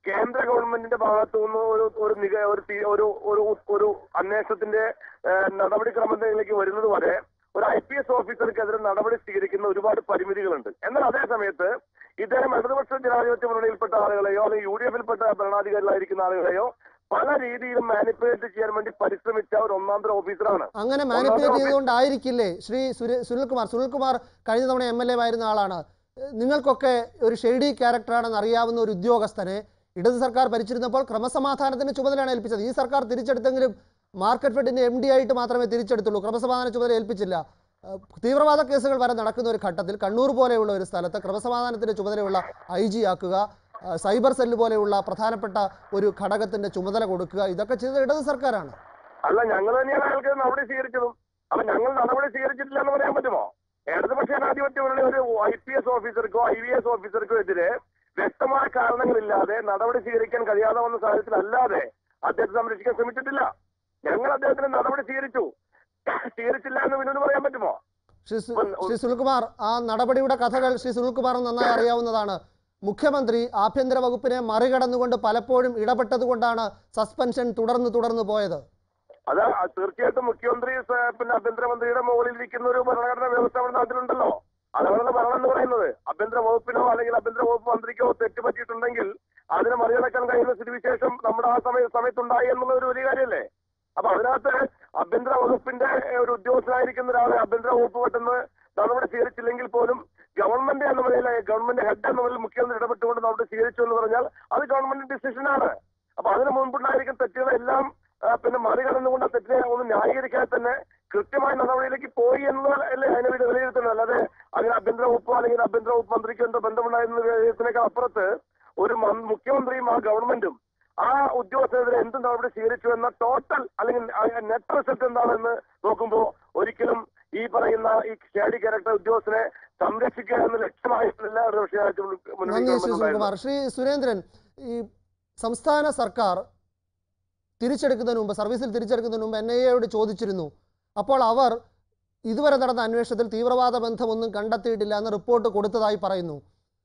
കേന്ദ്ര ഗവൺമെന്റിന്റെ ഭാഗത്തു നിന്ന് ഒരു ഒരു നിക ഒരു തീ- ഒരു ഒരു ഒരു അന്വേഷണത്തിന്റെ ഏഹ്, നടപടിക്രമത്തിലേക്ക് വരുന്നത് വരെ ഒരു ഐ പി എസ് ഓഫീസർക്കെതിരെ നടപടി സ്വീകരിക്കുന്ന ഒരുപാട് പരിമിതികളുണ്ട് എന്നാൽ അതേ സമയത്ത് ഇദ്ദേഹം ഇടതുപക്ഷ ജനാധിപത്യ മുന്നണിയിൽപ്പെട്ട ആളുകളെയോ അല്ലെങ്കിൽ യു ഡി എഫിൽപ്പെട്ട ഭരണാധികാരികളായിരിക്കുന്ന ആളുകളെയോ പല രീതിയിലും മാനിപ്പുലേറ്റ് ചെയ്യാൻ വേണ്ടി പരിശ്രമിച്ച ഒരു ഒന്നാന്തര ഓഫീസറാണ് അങ്ങനെ മാനിപ്പുലേറ്റ് ചെയ്തുകൊണ്ടായിരിക്കില്ലേ ശ്രീ സുര- സുനിൽകുമാർ സുനിൽകുമാർ കഴിഞ്ഞ തവണ എം എൽ എ ആയിരുന്ന ആളാണ് ഏഹ് നിങ്ങൾക്കൊക്കെ ഒരു ഷെയ്ഡി ക്യാരക്ടറാണെന്ന് അറിയാവുന്ന ഒരു ഉദ്യോഗസ്ഥനെ ഇടത് സർക്കാർ ഭരിച്ചിരുന്നപ്പോൾ ക്രമസമാധാനത്തിന്റെ ചുമതലയാണ് ഏൽപ്പിച്ചത് ഈ സർക്കാർ തിരിച്ചെടുത്തെങ്കിലും മാർക്കറ്റ് ഫെഡിന്റെ എം ഡി ആയിട്ട് മാത്രമേ തിരിച്ചെടുത്തുള്ളൂ ക്രമസമാധാന ചുമതല ഏൽപ്പിച്ചില്ല ഏഹ് തീവ്രവാദ കേസുകൾ വരെ നടക്കുന്ന ഒരു ഘട്ടത്തിൽ കണ്ണൂർ പോലെയുള്ള ഒരു സ്ഥലത്ത് ക്രമസമാധാനത്തിന്റെ ചുമതലയുള്ള ഐ ജി ആക്കുക ഏഹ് സൈബർ സെല്ല് പോലെയുള്ള പ്രധാനപ്പെട്ട ഒരു ഘടകത്തിന്റെ ചുമതല കൊടുക്കുക ഇതൊക്കെ ചെയ്തത് ഇടത് സർക്കാരാണ് അല്ല ഞങ്ങൾ തന്നെയാണ് അയാൾക്ക് നടപടി സ്വീകരിച്ചതും അപ്പൊ ഞങ്ങൾ നടപടി സ്വീകരിച്ചിട്ടില്ല എന്ന് പറയാൻ പറ്റുമോ ഇടതുപക്ഷ ജനാധിപത്യ മുന്നണി ഒരു ഐ പി എസ് ഓഫീസർക്കോ ഐ വി എസ് ഓഫീസർക്കോ എതിരെ വ്യക്തമായ കാരണങ്ങളില്ലാതെ നടപടി സ്വീകരിക്കാൻ കഴിയാതെ വന്ന സാഹചര്യത്തിലല്ലാതെ അദ്ദേഹത്തെ സംരക്ഷിക്കാൻ ശ്രമിച്ചിട്ടില്ല ഞങ്ങൾ അദ്ദേഹത്തിന് നടപടി സ്വീകരിച്ചു സ്വീകരിച്ചില്ല എന്ന് വിനോദ് പറയാൻ പറ്റുമോ ശ്രീ സു- ശ്രീ സുനിൽകുമാർ ആ നടപടിയുടെ കഥകൾ ശ്രീ സുനിൽകുമാർ നന്നായി അറിയാവുന്നതാണ് മുഖ്യമന്ത്രി ആഭ്യന്തര വകുപ്പിനെ മറികടന്നുകൊണ്ട് പലപ്പോഴും ഇടപെട്ടതുകൊണ്ടാണ് സസ്പെൻഷൻ തുടർന്ന് തുടർന്ന് പോയത് അത് തീർച്ചയായിട്ടും മുഖ്യമന്ത്രി സ- പിന്നെ ആഭ്യന്തരമന്ത്രിയുടെ മുകളിൽ ഇരിക്കുന്ന ഒരു ഭരണഘടനാ വ്യവസ്ഥ നമ്മുടെ നാട്ടിലുണ്ടല്ലോ അതാണ് ഭരണം എന്ന് പറയുന്നത് ആഭ്യന്തര വകുപ്പിനോ അല്ലെങ്കിൽ ആഭ്യന്തര വകുപ്പ് മന്ത്രിക്കോ തെറ്റ് പറ്റിയിട്ടുണ്ടെങ്കിൽ അതിനെ മറികടക്കാൻ കഴിയുന്ന സ്ഥിതിവിശേഷം നമ്മുടെ ആ സമയ സമയത്തുണ്ടായി എന്നുള്ള ഒരു വലിയ കാര്യമല്ലേ അപ്പൊ അതിനകത്ത് ആഭ്യന്തര വകുപ്പിന്റെ ഏഹ്, ഒരു ഉദ്യോഗസ്ഥനായിരിക്കുന്ന ഒരാളെ ആഭ്യന്തര വകുപ്പ് പെട്ടെന്ന് നടപടി സ്വീകരിച്ചില്ലെങ്കിൽ പോലും ഗവൺമെന്റ് എന്ന നിലയിൽ ഗവൺമെന്റ് ഹെഡ് എന്ന നിലയിൽ മുഖ്യമന്ത്രി ഇടപെട്ടുകൊണ്ട് നടപടി സ്വീകരിച്ചു എന്ന് പറഞ്ഞാൽ അത് ഗവൺമെന്റ് ഡിസിഷനാണ് അപ്പൊ അതിന് മുൻപുണ്ടായിരിക്കുന്ന തെറ്റുകളെല്ലാം ആ, പിന്നെ മറികടന്നുകൊണ്ട് ആ തെറ്റിനെ ഒന്ന് ന്യായീകരിക്കാൻ തന്നെ കൃത്യമായ നടപടിയിലേക്ക് പോയി എന്നതല്ലേ അതിനെ വില- വിലയിരുത്തുന്നത് അല്ലാതെ അതിന് ആഭ്യന്തര വകുപ്പോ അല്ലെങ്കിൽ ആഭ്യന്തര വകുപ്പ് മന്ത്രിക്ക് എന്തോ ബന്ധമുണ്ടായിരുന്ന വിലയിരുത്തുന്നതിനേക്കാൾ അപ്പുറത്ത് ഒരു മ- മുഖ്യമന്ത്രിയും ആ ഗവൺമെന്റും ആ ഉദ്യോഗസ്ഥനെതിരെ എന്ത് നടപടി സ്വീകരിച്ചു എന്ന ടോട്ടൽ അല്ലെങ്കിൽ നെറ്റ് റിസൾട്ട് എന്താണെന്ന് നോക്കുമ്പോൾ ഒരിക്കലും ഈ പറയുന്ന ഈ ഷേഡി ക്യാരക്ടർ ഉദ്യോഗസ്ഥനെ സംരക്ഷിക്കുക എന്ന ലക്ഷ്യമായിട്ടില്ല ഒരു വിഷയമായിട്ട് മുന്നണി നന്ദി ശ്രീ ഗവൺമെന്റ് ഉണ്ടായിരുന്നത്. സുനിൽകുമാർ ശ്രീ സുരേന്ദ്രൻ ഈ സംസ്ഥാന സർക്കാർ തിരിച്ചെടുക്കുന്നതിന് മുമ്പ് സർവീസിൽ തിരിച്ചെടുക്കുന്നതിന് മുമ്പ് എൻ ഐ എയോട് ചോദിച്ചിരുന്നു അപ്പോൾ അവർ ഇതുവരെ നടന്ന അന്വേഷണത്തിൽ തീവ്രവാദ ബന്ധമൊന്നും കണ്ടെത്തിയിട്ടില്ല എന്ന് റിപ്പോർട്ട് കൊടുത്തതായി പറയുന്നു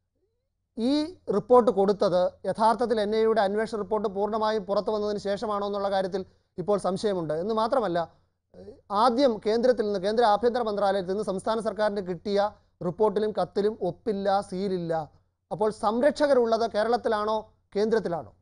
ഈ റിപ്പോർട്ട് കൊടുത്തത് യഥാർത്ഥത്തിൽ എൻ ഐ എയുടെ അന്വേഷണ റിപ്പോർട്ട് പൂർണ്ണമായും പുറത്തു വന്നതിന് ശേഷമാണോ എന്നുള്ള കാര്യത്തിൽ ഇപ്പോൾ സംശയമുണ്ട് എന്ന് മാത്രമല്ല ഏഹ് ആദ്യം കേന്ദ്രത്തിൽ നിന്ന് കേന്ദ്ര ആഭ്യന്തര മന്ത്രാലയത്തിൽ നിന്ന് സംസ്ഥാന സർക്കാരിന് കിട്ടിയ റിപ്പോർട്ടിലും കത്തിലും ഒപ്പില്ല സീലില്ല അപ്പോൾ സംരക്ഷകരുള്ളത് കേരളത്തിലാണോ കേന്ദ്രത്തിലാണോ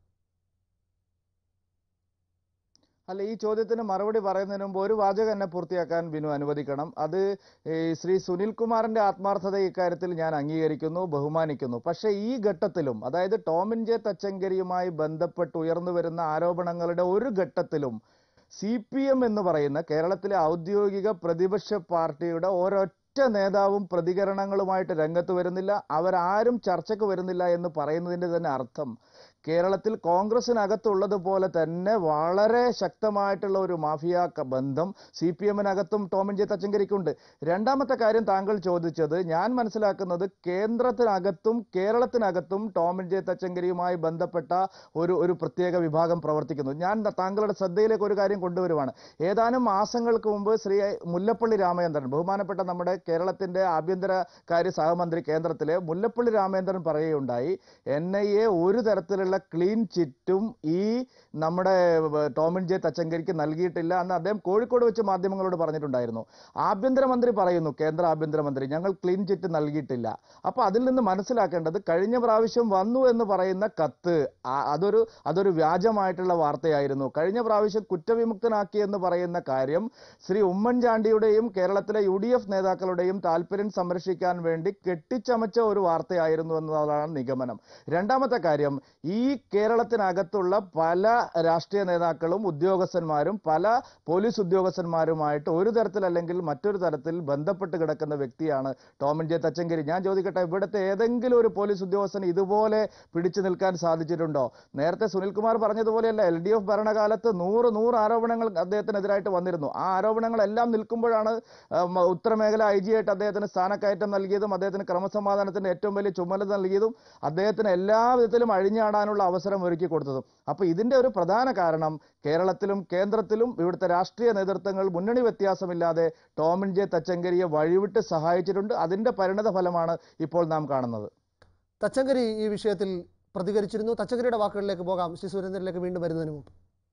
അല്ല ഈ ചോദ്യത്തിന് മറുപടി പറയുന്നതിന് മുമ്പ് ഒരു വാചകം എന്നെ പൂർത്തിയാക്കാൻ ബിനു അനുവദിക്കണം അത് ഈ ശ്രീ സുനിൽ കുമാറിന്റെ ആത്മാർത്ഥത ഇക്കാര്യത്തിൽ ഞാൻ അംഗീകരിക്കുന്നു ബഹുമാനിക്കുന്നു പക്ഷേ ഈ ഘട്ടത്തിലും അതായത് ടോമിൻ ജെ തച്ചങ്കരിയുമായി ബന്ധപ്പെട്ട് ഉയർന്നു വരുന്ന ആരോപണങ്ങളുടെ ഒരു ഘട്ടത്തിലും സി പി എം എന്ന് പറയുന്ന കേരളത്തിലെ ഔദ്യോഗിക പ്രതിപക്ഷ പാർട്ടിയുടെ ഒരൊറ്റ നേതാവും പ്രതികരണങ്ങളുമായിട്ട് രംഗത്ത് വരുന്നില്ല അവരാരും ചർച്ചയ്ക്ക് വരുന്നില്ല എന്ന് പറയുന്നതിന്റെ തന്നെ അർത്ഥം കേരളത്തിൽ കോൺഗ്രസിനകത്തുള്ളതുപോലെ തന്നെ വളരെ ശക്തമായിട്ടുള്ള ഒരു മാഫിയ ക- ബന്ധം സി പി എമ്മിനകത്തും ടോമിൻ ജെ തച്ചങ്കരിക്കുണ്ട് രണ്ടാമത്തെ കാര്യം താങ്കൾ ചോദിച്ചത് ഞാൻ മനസ്സിലാക്കുന്നത് കേന്ദ്രത്തിനകത്തും കേരളത്തിനകത്തും ടോമിൻ ജെ തച്ചങ്കരിയുമായി ബന്ധപ്പെട്ട ഒരു ഒരു പ്രത്യേക വിഭാഗം പ്രവർത്തിക്കുന്നു ഞാൻ ത- താങ്കളുടെ ശ്രദ്ധയിലേക്ക് ഒരു കാര്യം കൊണ്ടുവരുവാണ് ഏതാനും മാസങ്ങൾക്ക് മുമ്പ് ശ്രീ മുല്ലപ്പള്ളി രാമചന്ദ്രൻ ബഹുമാനപ്പെട്ട നമ്മുടെ കേരളത്തിന്റെ ആഭ്യന്തര കാര്യ സഹമന്ത്രി കേന്ദ്രത്തിലെ മുല്ലപ്പള്ളി രാമചന്ദ്രൻ പറയുകയുണ്ടായി എൻ ഐ എ ഒരു തരത്തിലുള്ള ക്ലീൻ ചിറ്റും ഈ നമ്മുടെ വ- ടോമിൻ ജെ തച്ചങ്കരിക്ക് നൽകിയിട്ടില്ല എന്ന് അദ്ദേഹം കോഴിക്കോട് വെച്ച് മാധ്യമങ്ങളോട് പറഞ്ഞിട്ടുണ്ടായിരുന്നു ആഭ്യന്തരമന്ത്രി പറയുന്നു കേന്ദ്ര ആഭ്യന്തരമന്ത്രി ഞങ്ങൾ ക്ലീൻ ചിറ്റ് നൽകിയിട്ടില്ല അപ്പൊ അതിൽ നിന്ന് മനസ്സിലാക്കേണ്ടത് കഴിഞ്ഞ പ്രാവശ്യം വന്നു എന്ന് പറയുന്ന കത്ത് ആ- അതൊരു അതൊരു വ്യാജമായിട്ടുള്ള വാർത്തയായിരുന്നു കഴിഞ്ഞ പ്രാവശ്യം കുറ്റവിമുക്തനാക്കി എന്ന് പറയുന്ന കാര്യം ശ്രീ ഉമ്മൻചാണ്ടിയുടെയും കേരളത്തിലെ യു ഡി എഫ് നേതാക്കളുടെയും താല്പര്യം സംരക്ഷിക്കാൻ വേണ്ടി കെട്ടിച്ചമച്ച ഒരു വാർത്തയായിരുന്നു എന്നതാണ് നിഗമനം രണ്ടാമത്തെ കാര്യം ഈ കേരളത്തിനകത്തുള്ള പല രാഷ്ട്രീയ നേതാക്കളും ഉദ്യോഗസ്ഥന്മാരും പല പോലീസ് ഉദ്യോഗസ്ഥന്മാരുമായിട്ട് ഒരു തരത്തിലല്ലെങ്കിൽ മറ്റൊരു തരത്തിൽ ബന്ധപ്പെട്ട് കിടക്കുന്ന വ്യക്തിയാണ് ടോമിൻ ജെ തച്ചങ്കരി ഞാൻ ചോദിക്കട്ടെ ഇവിടുത്തെ ഏതെങ്കിലും ഒരു പോലീസ് ഉദ്യോഗസ്ഥന് ഇതുപോലെ പിടിച്ചു നിൽക്കാൻ സാധിച്ചിട്ടുണ്ടോ നേരത്തെ സുനിൽകുമാർ പറഞ്ഞതുപോലെയല്ല എൽ ഡി എഫ് ഭരണകാലത്ത് നൂറ് നൂറ് ആരോപണങ്ങൾ അദ്ദേഹത്തിനെതിരായിട്ട് വന്നിരുന്നു ആ ആരോപണങ്ങളെല്ലാം നിൽക്കുമ്പോഴാണ് ആ, മ- ഉത്തരമേഖല ഐ ജി ആയിട്ട് അദ്ദേഹത്തിന് സ്ഥാനക്കയറ്റം നൽകിയതും അദ്ദേഹത്തിന് ക്രമസമാധാനത്തിന്റെ ഏറ്റവും വലിയ ചുമതല നൽകിയതും അദ്ദേഹത്തിന് എല്ലാ വിധത്തിലും അഴിഞ്ഞാടാനുള്ള അവസരം ഒരുക്കി കൊടുത്തതും അപ്പൊ ഇതിന്റെ ഒരു പ്രധാന കാരണം കേരളത്തിലും കേന്ദ്രത്തിലും ഇവിടുത്തെ രാഷ്ട്രീയ നേതൃത്വങ്ങൾ മുന്നണി വ്യത്യാസമില്ലാതെ ടോമിൻ ജെ തച്ചങ്കരിയെ വഴിവിട്ട് സഹായിച്ചിട്ടുണ്ട് അതിന്റെ പരിണത ഫലമാണ് ഇപ്പോൾ നാം കാണുന്നത് തച്ചങ്കരി ഈ വിഷയത്തിൽ പ്രതികരിച്ചിരുന്നു തച്ചങ്കരിയുടെ വാക്കുകളിലേക്ക് പോകാം ശ്രീ സുരേന്ദ്രനിലേക്ക് വീണ്ടും വരുന്നതിന് മുമ്പ്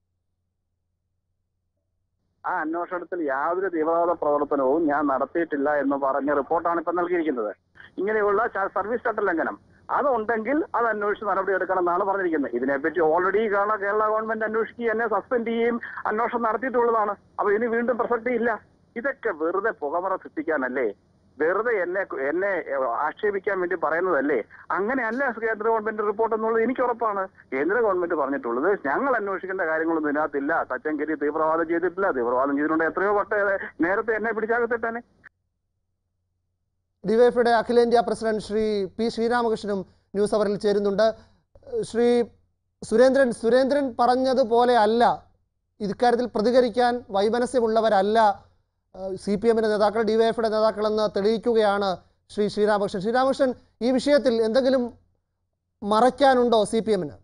ആ അന്വേഷണത്തിൽ യാതൊരു തീവ്രവാദ പ്രവർത്തനവും ഞാൻ നടത്തിയിട്ടില്ല എന്ന് പറഞ്ഞ റിപ്പോർട്ടാണ് ഇപ്പൊ നൽകിയിരിക്കുന്നത് ഇങ്ങനെയുള്ള ച- സർവീസ് ചട്ട ലംഘനം അതുണ്ടെങ്കിൽ അത് അന്വേഷിച്ച് നടപടി എടുക്കണം എന്നാണ് പറഞ്ഞിരിക്കുന്നത് ഇതിനെപ്പറ്റി ഓൾറെഡി കേരള കേരള ഗവൺമെന്റ് അന്വേഷിക്കുകയും എന്നെ സസ്പെൻഡ് ചെയ്യുകയും അന്വേഷണം നടത്തിയിട്ടുള്ളതാണ് അപ്പൊ ഇനി വീണ്ടും പ്രസക്തി ഇല്ല ഇതൊക്കെ വെറുതെ പുകമറ സൃഷ്ടിക്കാനല്ലേ വെറുതെ എന്നെ എന്നെ ആക്ഷേപിക്കാൻ വേണ്ടി പറയുന്നതല്ലേ അങ്ങനെയല്ല കേന്ദ്ര ഗവൺമെന്റ് റിപ്പോർട്ട് എന്നുള്ളത് എനിക്ക് ഉറപ്പാണ് കേന്ദ്ര ഗവൺമെന്റ് പറഞ്ഞിട്ടുള്ളത് ഞങ്ങൾ അന്വേഷിക്കേണ്ട കാര്യങ്ങളൊന്നും ഇതിനകത്തില്ല തച്ചങ്കരി തീവ്രവാദം ചെയ്തിട്ടില്ല തീവ്രവാദം ചെയ്തിട്ടുണ്ട് എത്രയോ വട്ട നേരത്തെ എന്നെ പിടിച്ചാകത്തിട്ടാണ് ഡിവൈഎഫ്ഐയുടെ അഖിലേന്ത്യാ പ്രസിഡന്റ് ശ്രീ പി ശ്രീരാമകൃഷ്ണനും ന്യൂസ് അവറിൽ ചേരുന്നുണ്ട് ശ്രീ സുരേന്ദ്രൻ സുരേന്ദ്രൻ പറഞ്ഞതുപോലെ അല്ല ഇക്കാര്യത്തിൽ പ്രതികരിക്കാൻ വൈമനസ്യമുള്ളവരല്ല സി പി എമ്മിൻ്റെ നേതാക്കൾ ഡിവൈഎഫ്ഐയുടെ നേതാക്കളെന്ന് തെളിയിക്കുകയാണ് ശ്രീ ശ്രീരാമകൃഷ്ണൻ ശ്രീരാമകൃഷ്ണൻ ഈ വിഷയത്തിൽ എന്തെങ്കിലും മറയ്ക്കാനുണ്ടോ സി പി എമ്മിന്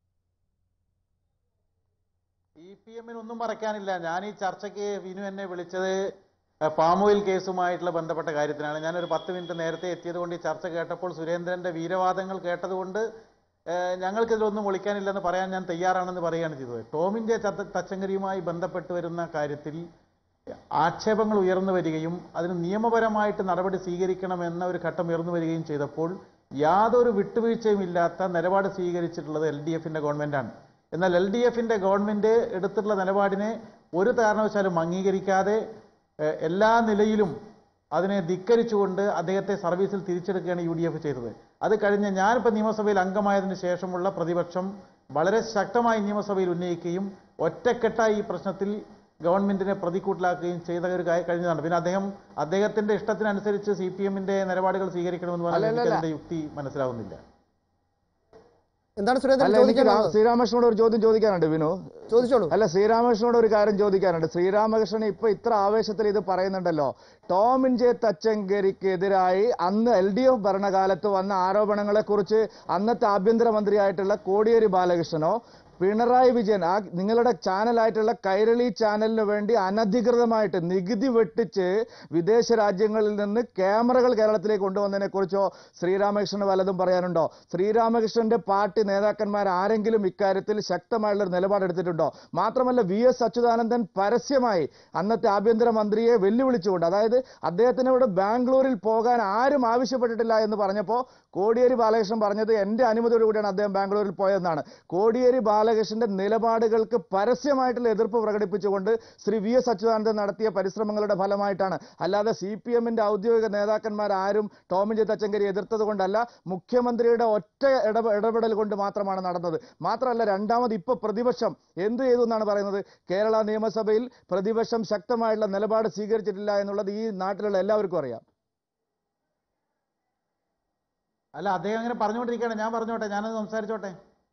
സി പി എമ്മിന് ഒന്നും മറക്കാനില്ല ഞാൻ ഈ ചർച്ചയ്ക്ക് വിനു എന്നെ വിളിച്ചത് ഏഹ്, പാം ഓയിൽ കേസുമായിട്ടുള്ള ബന്ധപ്പെട്ട കാര്യത്തിനാണ് ഞാനൊരു പത്ത് മിനിറ്റ് നേരത്തെ എത്തിയത് കൊണ്ട് ഈ ചർച്ച കേട്ടപ്പോൾ സുരേന്ദ്രന്റെ വീരവാദങ്ങൾ കേട്ടതുകൊണ്ട് ഏഹ്, ഞങ്ങൾക്കിതിലൊന്നും ഒളിക്കാനില്ലെന്ന് പറയാൻ ഞാൻ തയ്യാറാണെന്ന് പറയുകയാണ് ചെയ്തത് ടോമിൻ്റെ ചത്ത തച്ചങ്കരിയുമായി ബന്ധപ്പെട്ട് വരുന്ന കാര്യത്തിൽ ആക്ഷേപങ്ങൾ ഉയർന്നു വരികയും അതിന് നിയമപരമായിട്ട് നടപടി സ്വീകരിക്കണമെന്ന ഒരു ഘട്ടം ഉയർന്നു വരികയും ചെയ്തപ്പോൾ യാതൊരു വിട്ടുവീഴ്ചയും ഇല്ലാത്ത നിലപാട് സ്വീകരിച്ചിട്ടുള്ളത് എൽ ഡി എഫിൻ്റെ ഗവൺമെൻറ്റാണ് എന്നാൽ എൽ ഡി എഫിൻ്റെ ഗവൺമെൻറ് എടുത്തിട്ടുള്ള നിലപാടിനെ ഒരു കാരണവശാലും അംഗീകരിക്കാതെ ഏഹ്, എല്ലാ നിലയിലും അതിനെ ധിക്കരിച്ചുകൊണ്ട് അദ്ദേഹത്തെ സർവീസിൽ തിരിച്ചെടുക്കുകയാണ് യു ഡി എഫ് ചെയ്തത് അത് കഴിഞ്ഞ് ഞാനിപ്പോൾ നിയമസഭയിൽ അംഗമായതിനു ശേഷമുള്ള പ്രതിപക്ഷം വളരെ ശക്തമായി നിയമസഭയിൽ ഉന്നയിക്കുകയും ഒറ്റക്കെട്ടായി ഈ പ്രശ്നത്തിൽ ഗവൺമെന്റിനെ പ്രതിക്കൂട്ടിലാക്കുകയും ചെയ്ത ഒരു കാര്യം കഴിഞ്ഞതാണ് പിന്നെ അദ്ദേഹം അദ്ദേഹത്തിന്റെ ഇഷ്ടത്തിനനുസരിച്ച് സി പി എമ്മിന്റെ നിലപാടുകൾ സ്വീകരിക്കണമെന്ന് പറഞ്ഞാൽ അല്ലല്ല. എനിക്ക് അതിന്റെ യുക്തി മനസ്സിലാവുന്നില്ല എന്താണ് സുരേന്ദ്രൻ അല്ല എനിക്ക് രാ- ചോദിക്കാനുള്ളത് ശ്രീരാമകൃഷ്ണനോട് ഒരു ചോദ്യം ചോദിക്കാനുണ്ട് വിനു ചോദിച്ചോളൂ അല്ല ശ്രീരാമകൃഷ്ണനോട് ഒരു കാര്യം ചോദിക്കാനുണ്ട് ശ്രീരാമകൃഷ്ണൻ ഇപ്പൊ ഇത്ര ആവേശത്തിൽ ഇത് പറയുന്നുണ്ടല്ലോ ടോമിൻ ജെ തച്ചങ്കരിക്കെതിരായി അന്ന് എൽ ഡി എഫ് ഭരണകാലത്ത് വന്ന ആരോപണങ്ങളെ കുറിച്ച് അന്നത്തെ ആഭ്യന്തരമന്ത്രിയായിട്ടുള്ള കോടിയേരി ബാലകൃഷ്ണനോ പിണറായി വിജയൻ ആ നിങ്ങളുടെ ചാനലായിട്ടുള്ള കൈരളി ചാനലിന് വേണ്ടി അനധികൃതമായിട്ട് നികുതി വെട്ടിച്ച് വിദേശ രാജ്യങ്ങളിൽ നിന്ന് ക്യാമറകൾ കേരളത്തിലേക്ക് കൊണ്ടുവന്നതിനെ കുറിച്ചോ ശ്രീരാമകൃഷ്ണന് വല്ലതും പറയാനുണ്ടോ ശ്രീരാമകൃഷ്ണന്റെ പാർട്ടി നേതാക്കന്മാർ ആരെങ്കിലും ഇക്കാര്യത്തിൽ ശക്തമായുള്ള ഒരു നിലപാടെടുത്തിട്ടുണ്ടോ മാത്രമല്ല വി എസ് അച്യുതാനന്ദൻ പരസ്യമായി അന്നത്തെ ആഭ്യന്തരമന്ത്രിയെ വെല്ലുവിളിച്ചുകൊണ്ട് അതായത് അദ്ദേഹത്തിന് ഇവിടെ ബാംഗ്ലൂരിൽ പോകാൻ ആരും ആവശ്യപ്പെട്ടിട്ടില്ല എന്ന് പറഞ്ഞപ്പോൾ കോടിയേരി ബാലകൃഷ്ണൻ പറഞ്ഞത് എൻ്റെ അനുമതിയോടുകൂടിയാണ് അദ്ദേഹം ബാംഗ്ലൂരിൽ പോയതെന്നാണ് കോടിയേരി ബാലകൃഷ്ണന്റെ നിലപാടുകൾക്ക് പരസ്യമായിട്ടുള്ള എതിർപ്പ് പ്രകടിപ്പിച്ചുകൊണ്ട് ശ്രീ വി എസ് അച്യുതാനന്ദൻ നടത്തിയ പരിശ്രമങ്ങളുടെ ഫലമായിട്ടാണ് അല്ലാതെ സി പി എമ്മിന്റെ ഔദ്യോഗിക നേതാക്കന്മാർ ആരും ടോമിൻ ജെ തച്ചങ്കരി എതിർത്തത് കൊണ്ടല്ല മുഖ്യമന്ത്രിയുടെ ഒറ്റ ഇടപ ഇടപെടൽ കൊണ്ട് മാത്രമാണ് നടന്നത് മാത്രമല്ല രണ്ടാമത് ഇപ്പൊ പ്രതിപക്ഷം എന്ത് ചെയ്തു എന്നാണ് പറയുന്നത് കേരള നിയമസഭയിൽ പ്രതിപക്ഷം ശക്തമായിട്ടുള്ള നിലപാട് സ്വീകരിച്ചിട്ടില്ല എന്നുള്ളത് ഈ നാട്ടിലുള്ള എല്ലാവർക്കും അറിയാം അല്ല അദ്ദേഹം അങ്ങനെ പറഞ്ഞുകൊണ്ടിരിക്കുകയാണ് ഞാൻ പറഞ്ഞോട്ടെ ഞാനത് സംസാരിച്ചോട്ടെ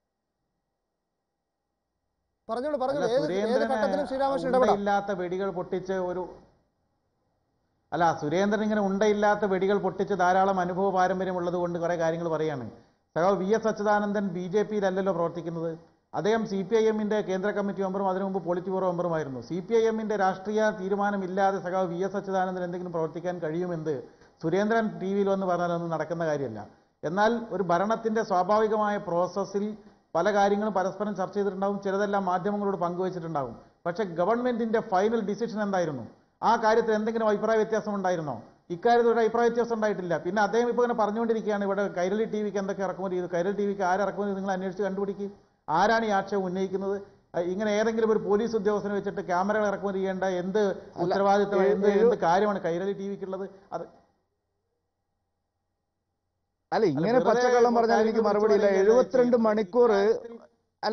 പറഞ്ഞോളൂ അല്ല പറഞ്ഞോളൂ ഏത് ഏത് ഘട്ടത്തിലും ശ്രീരാമകൃഷ്ണൻ ഇടപെടാം ഉണ്ടയില്ലാത്ത വെടികൾ പൊട്ടിച്ച് ഒരു അല്ല സുരേന്ദ്രൻ ഇങ്ങനെ ഉണ്ടയില്ലാത്ത വെടികൾ പൊട്ടിച്ച് ധാരാളം അനുഭവ പാരമ്പര്യമുള്ളത് കൊണ്ട് കുറെ കാര്യങ്ങൾ പറയാണ് സഖാവ് V S Achuthanandan B J പിയിലല്ലല്ലോ പ്രവർത്തിക്കുന്നത് അദ്ദേഹം സി പി ഐ എമ്മിന്റെ കേന്ദ്ര കമ്മിറ്റി മെമ്പറും അതിനു മുമ്പ് പോളിറ്റ് ബ്യൂറോ മെമ്പറുമായിരുന്നു സി പി ഐ എമ്മിന്റെ രാഷ്ട്രീയ തീരുമാനമില്ലാതെ സഖാവ് വി എസ് അച്യുതാനന്ദൻ എന്തെങ്കിലും പ്രവർത്തിക്കാൻ കഴിയുമെന്ന് സുരേന്ദ്രൻ ടി വിയിൽ വന്ന് പറഞ്ഞാലൊന്നും നടക്കുന്ന കാര്യമല്ല എന്നാൽ ഒരു ഭരണത്തിന്റെ സ്വാഭാവികമായ പ്രോസസ്സിൽ പല കാര്യങ്ങളും പരസ്പരം ചർച്ച ചെയ്തിട്ടുണ്ടാവും ചിലതെല്ലാം മാധ്യമങ്ങളോട് പങ്കുവച്ചിട്ടുണ്ടാകും പക്ഷേ ഗവൺമെന്റിന്റെ ഫൈനൽ ഡിസിഷൻ എന്തായിരുന്നു ആ കാര്യത്തിൽ എന്തെങ്കിലും അഭിപ്രായ വ്യത്യാസം ഉണ്ടായിരുന്നോ ഇക്കാര്യത്തിൽ ഒരു അഭിപ്രായ വ്യത്യാസം ഉണ്ടായിട്ടില്ല പിന്നെ അദ്ദേഹം ഇപ്പോൾ ഇങ്ങനെ പറഞ്ഞുകൊണ്ടിരിക്കുകയാണ് ഇവിടെ കൈരളി ടി വിക്ക് എന്തൊക്കെ ഇറക്കുമതി ചെയ്തു കൈരളി ടി വിക്ക് ആര് ഇറക്കുമതി ചെയ്തു? നിങ്ങൾ അന്വേഷിച്ച് കണ്ടുപിടിക്കും ആരാണ് ഈ ആക്ഷേപം ഉന്നയിക്കുന്നത് അഹ് ഇങ്ങനെ ഏതെങ്കിലും ഒരു പോലീസ് ഉദ്യോഗസ്ഥനെ വെച്ചിട്ട് ക്യാമറകൾ ഇറക്കുമതി ചെയ്യേണ്ട എന്ത് ഉത്തരവാദിത്വം എഴു- എന്ത് എഴു- എന്ത് കാര്യമാണ് കൈരളി ടി വിക്കുള്ളത് അത് അല്ല ഇങ്ങനെ വെറുതെ പച്ചക്കള്ളം പറഞ്ഞാൽ എനിക്ക് കാര്യങ്ങൾ മറുപടി ഇല്ല വിളിച്ച് എഴുപത്തിരണ്ട് പറയുകയല്ല മണിക്കൂർ ചെയ്യുന്നത്. അല്ല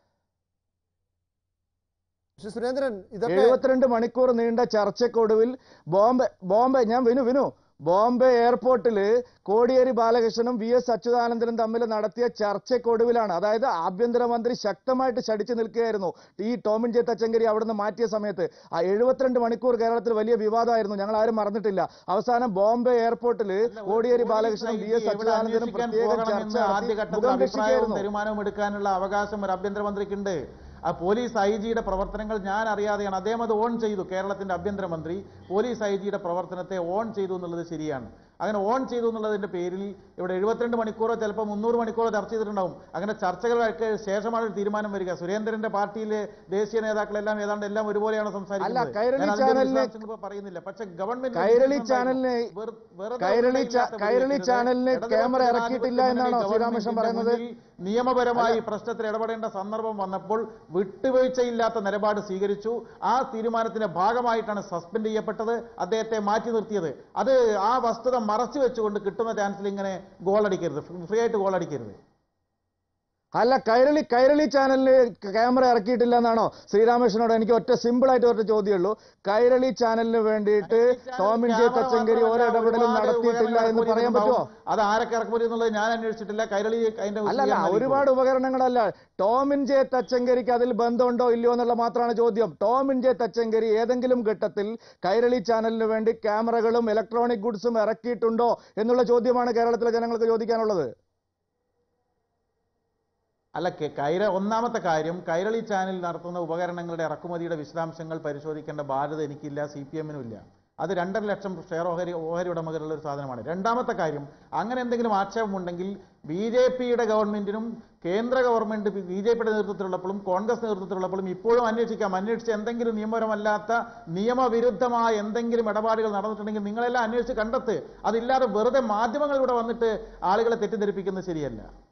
ശ്രീ സുരേന്ദ്രൻ ഇതൊക്കെ എഴുപത്തിരണ്ട് മണിക്കൂർ നീണ്ട ചർച്ചയ്ക്കൊടുവിൽ ബോംബെ ബോംബെ ഞാൻ വിനു വിനു ബോംബെ എയർപോർട്ടിൽ കോടിയേരി ബാലകൃഷ്ണനും വി എസ് അച്യുതാനന്ദനും തമ്മിൽ നടത്തിയ ചർച്ചയ്ക്കൊടുവിലാണ് അതായത് ആഭ്യന്തരമന്ത്രി ശക്തമായിട്ട് ശടിച്ചു നിൽക്കുകയായിരുന്നു ഈ ടോമിൻ ജെ തച്ചങ്കരി അവിടുന്ന് മാറ്റിയ സമയത്ത് ആ എഴുപത്തിരണ്ട് മണിക്കൂർ കേരളത്തിൽ വലിയ വിവാദമായിരുന്നു ഞങ്ങൾ ആരും മറന്നിട്ടില്ല അവസാനം ബോംബെ എയർപോർട്ടിൽ കോടിയേരി ബാലകൃഷ്ണനും വി എസ് എവിടെ അച്യുതാനന്ദനും അന്വേഷിക്കാൻ പ്രത്യേക ചർച്ച പോകണമെന്ന് നടത്തി ആദ്യഘട്ടത്തിൽ മുഖം അഭിപ്രായവും രക്ഷിക്കുകയായിരുന്നു തീരുമാനവും എടുക്കാനുള്ള അവകാശം ഒരു ആഭ്യന്തരമന്ത്രിക്കുണ്ട് ആ പോലീസ് ഐ ജിയുടെ പ്രവർത്തനങ്ങൾ ഞാൻ അറിയാതെയാണ് അദ്ദേഹം അത് ഓൺ ചെയ്തു കേരളത്തിന്റെ ആഭ്യന്തരമന്ത്രി പോലീസ് ഐ ജിയുടെ പ്രവർത്തനത്തെ ഓൺ ചെയ്തു എന്നുള്ളത് ശരിയാണ് അങ്ങനെ ഓൺ ചെയ്തു എന്നുള്ളതിന്റെ പേരിൽ ഇവിടെ എഴുപത്തിരണ്ട് മണിക്കൂറോ ചിലപ്പോൾ മുന്നൂറ് മണിക്കൂറോ ചർച്ച ചെയ്തിട്ടുണ്ടാവും അങ്ങനെ ചർച്ചകൾക്ക് ശേഷമാണ് ഒരു തീരുമാനം വരിക സുരേന്ദ്രന്റെ പാർട്ടിയിലെ ദേശീയ നേതാക്കളെല്ലാം ഏതാണ്ട് എല്ലാം ഒരുപോലെയാണ് സംസാരിക്കുന്നത് കൈരളി ഞാൻ അതിന്റെ ചാനലിനെ- വിശദാംശങ്ങൾ ഇപ്പോൾ പറയുന്നില്ല പക്ഷെ ഗവൺമെന്റ് കൈരളി ചാനലിനെ കൈരളി ചാ- കൈരളി ചാനലിന് ക്യാമറ ഇറക്കിയിട്ടില്ല എന്നാണോ ശ്രീരാമകൃഷ്ണൻ പറയുന്നത്? നിയമപരമായി പ്രശ്നത്തിൽ ഇടപെടേണ്ട സന്ദർഭം വന്നപ്പോൾ വിട്ടുവീഴ്ചയില്ലാത്ത നിലപാട് സ്വീകരിച്ചു ആ തീരുമാനത്തിന്റെ ഭാഗമായിട്ടാണ് സസ്പെൻഡ് ചെയ്യപ്പെട്ടത് അദ്ദേഹത്തെ മാറ്റി നിർത്തിയത് അത് ആ വസ്തുത മറച്ചു വെച്ചുകൊണ്ട് കിട്ടുന്ന ചാൻസിൽ ഇങ്ങനെ ഗോൾ അടിക്കരുത് ഫ്രീ ആയിട്ട് ഗോൾ അടിക്കരുത് അല്ല കൈരളി കൈരളി ചാനലിന് ക്യാമറ ഇറക്കിയിട്ടില്ല എന്നാണോ ശ്രീരാമകൃഷ്ണനോട് എനിക്ക് ഒറ്റ സിമ്പിൾ ആയിട്ട് ഒറ്റ ചോദ്യമുള്ളൂ കൈരളി ചാനലിന് വേണ്ടിയിട്ട് ടോമിൻ ജെ തച്ചങ്കരി ഒരു ഇടപെടലും നടത്തിയിട്ടില്ല എന്ന് പറയാൻ പറ്റുമോ അത് ആരൊക്കെ ഇറക്കുമതി എന്നുള്ളത് ഞാൻ അന്വേഷിച്ചിട്ടില്ല കൈരളി അതിന്റെ അല്ലല്ല വിശദീകരണം നൽകിക്കോളും. ഒരുപാട് ഉപകരണങ്ങളല്ല ടോമിൻ ജെ തച്ചങ്കരിക്ക് അതിൽ ബന്ധമുണ്ടോ ഇല്ലയോ എന്നുള്ള മാത്രമാണ് ചോദ്യം ടോമിൻ ജെ തച്ചങ്കരി ഏതെങ്കിലും ഘട്ടത്തിൽ കൈരളി ചാനലിന് വേണ്ടി ക്യാമറകളും ഇലക്ട്രോണിക് ഗുഡ്സും ഇറക്കിയിട്ടുണ്ടോ എന്നുള്ള ചോദ്യമാണ് കേരളത്തിലെ ജനങ്ങൾക്ക് ചോദിക്കാനുള്ളത് അല്ല കെ- കൈര ഒന്നാമത്തെ കാര്യം കൈരളി ചാനൽ നടത്തുന്ന ഉപകരണങ്ങളുടെ ഇറക്കുമതിയുടെ വിശദാംശങ്ങൾ പരിശോധിക്കേണ്ട ബാധ്യത എനിക്കില്ല സി പി എമ്മിനും ഇല്ല അത് രണ്ടര ലക്ഷം ഷെയർ ഓഹരി ഓഹരി ഉടമകളുള്ള ഒരു സാധനമാണ് രണ്ടാമത്തെ കാര്യം അങ്ങനെ എന്തെങ്കിലും ആക്ഷേപമുണ്ടെങ്കിൽ ബി ജെ പിയുടെ ഗവൺമെന്റിനും കേന്ദ്ര ഗവൺമെന്റ് ബി ജെ പിയുടെ നേതൃത്വത്തിലുള്ളപ്പോഴും കോൺഗ്രസ് നേതൃത്വത്തിലുള്ളപ്പോഴും ഇപ്പോഴും അന്വേഷിക്കാം അന്വേഷിച്ച് എന്തെങ്കിലും നിയമപരമല്ലാത്ത നിയമവിരുദ്ധമായ എന്തെങ്കിലും ഇടപാടുകൾ നടന്നിട്ടുണ്ടെങ്കിൽ നിങ്ങളെല്ലാം അന്വേഷിച്ച് കണ്ടെത്ത് അതില്ലാതെ വെറുതെ മാധ്യമങ്ങളിലൂടെ വന്നിട്ട് ആളുകളെ തെറ്റിദ്ധരിപ്പിക്കുന്നത് ശരിയല്ല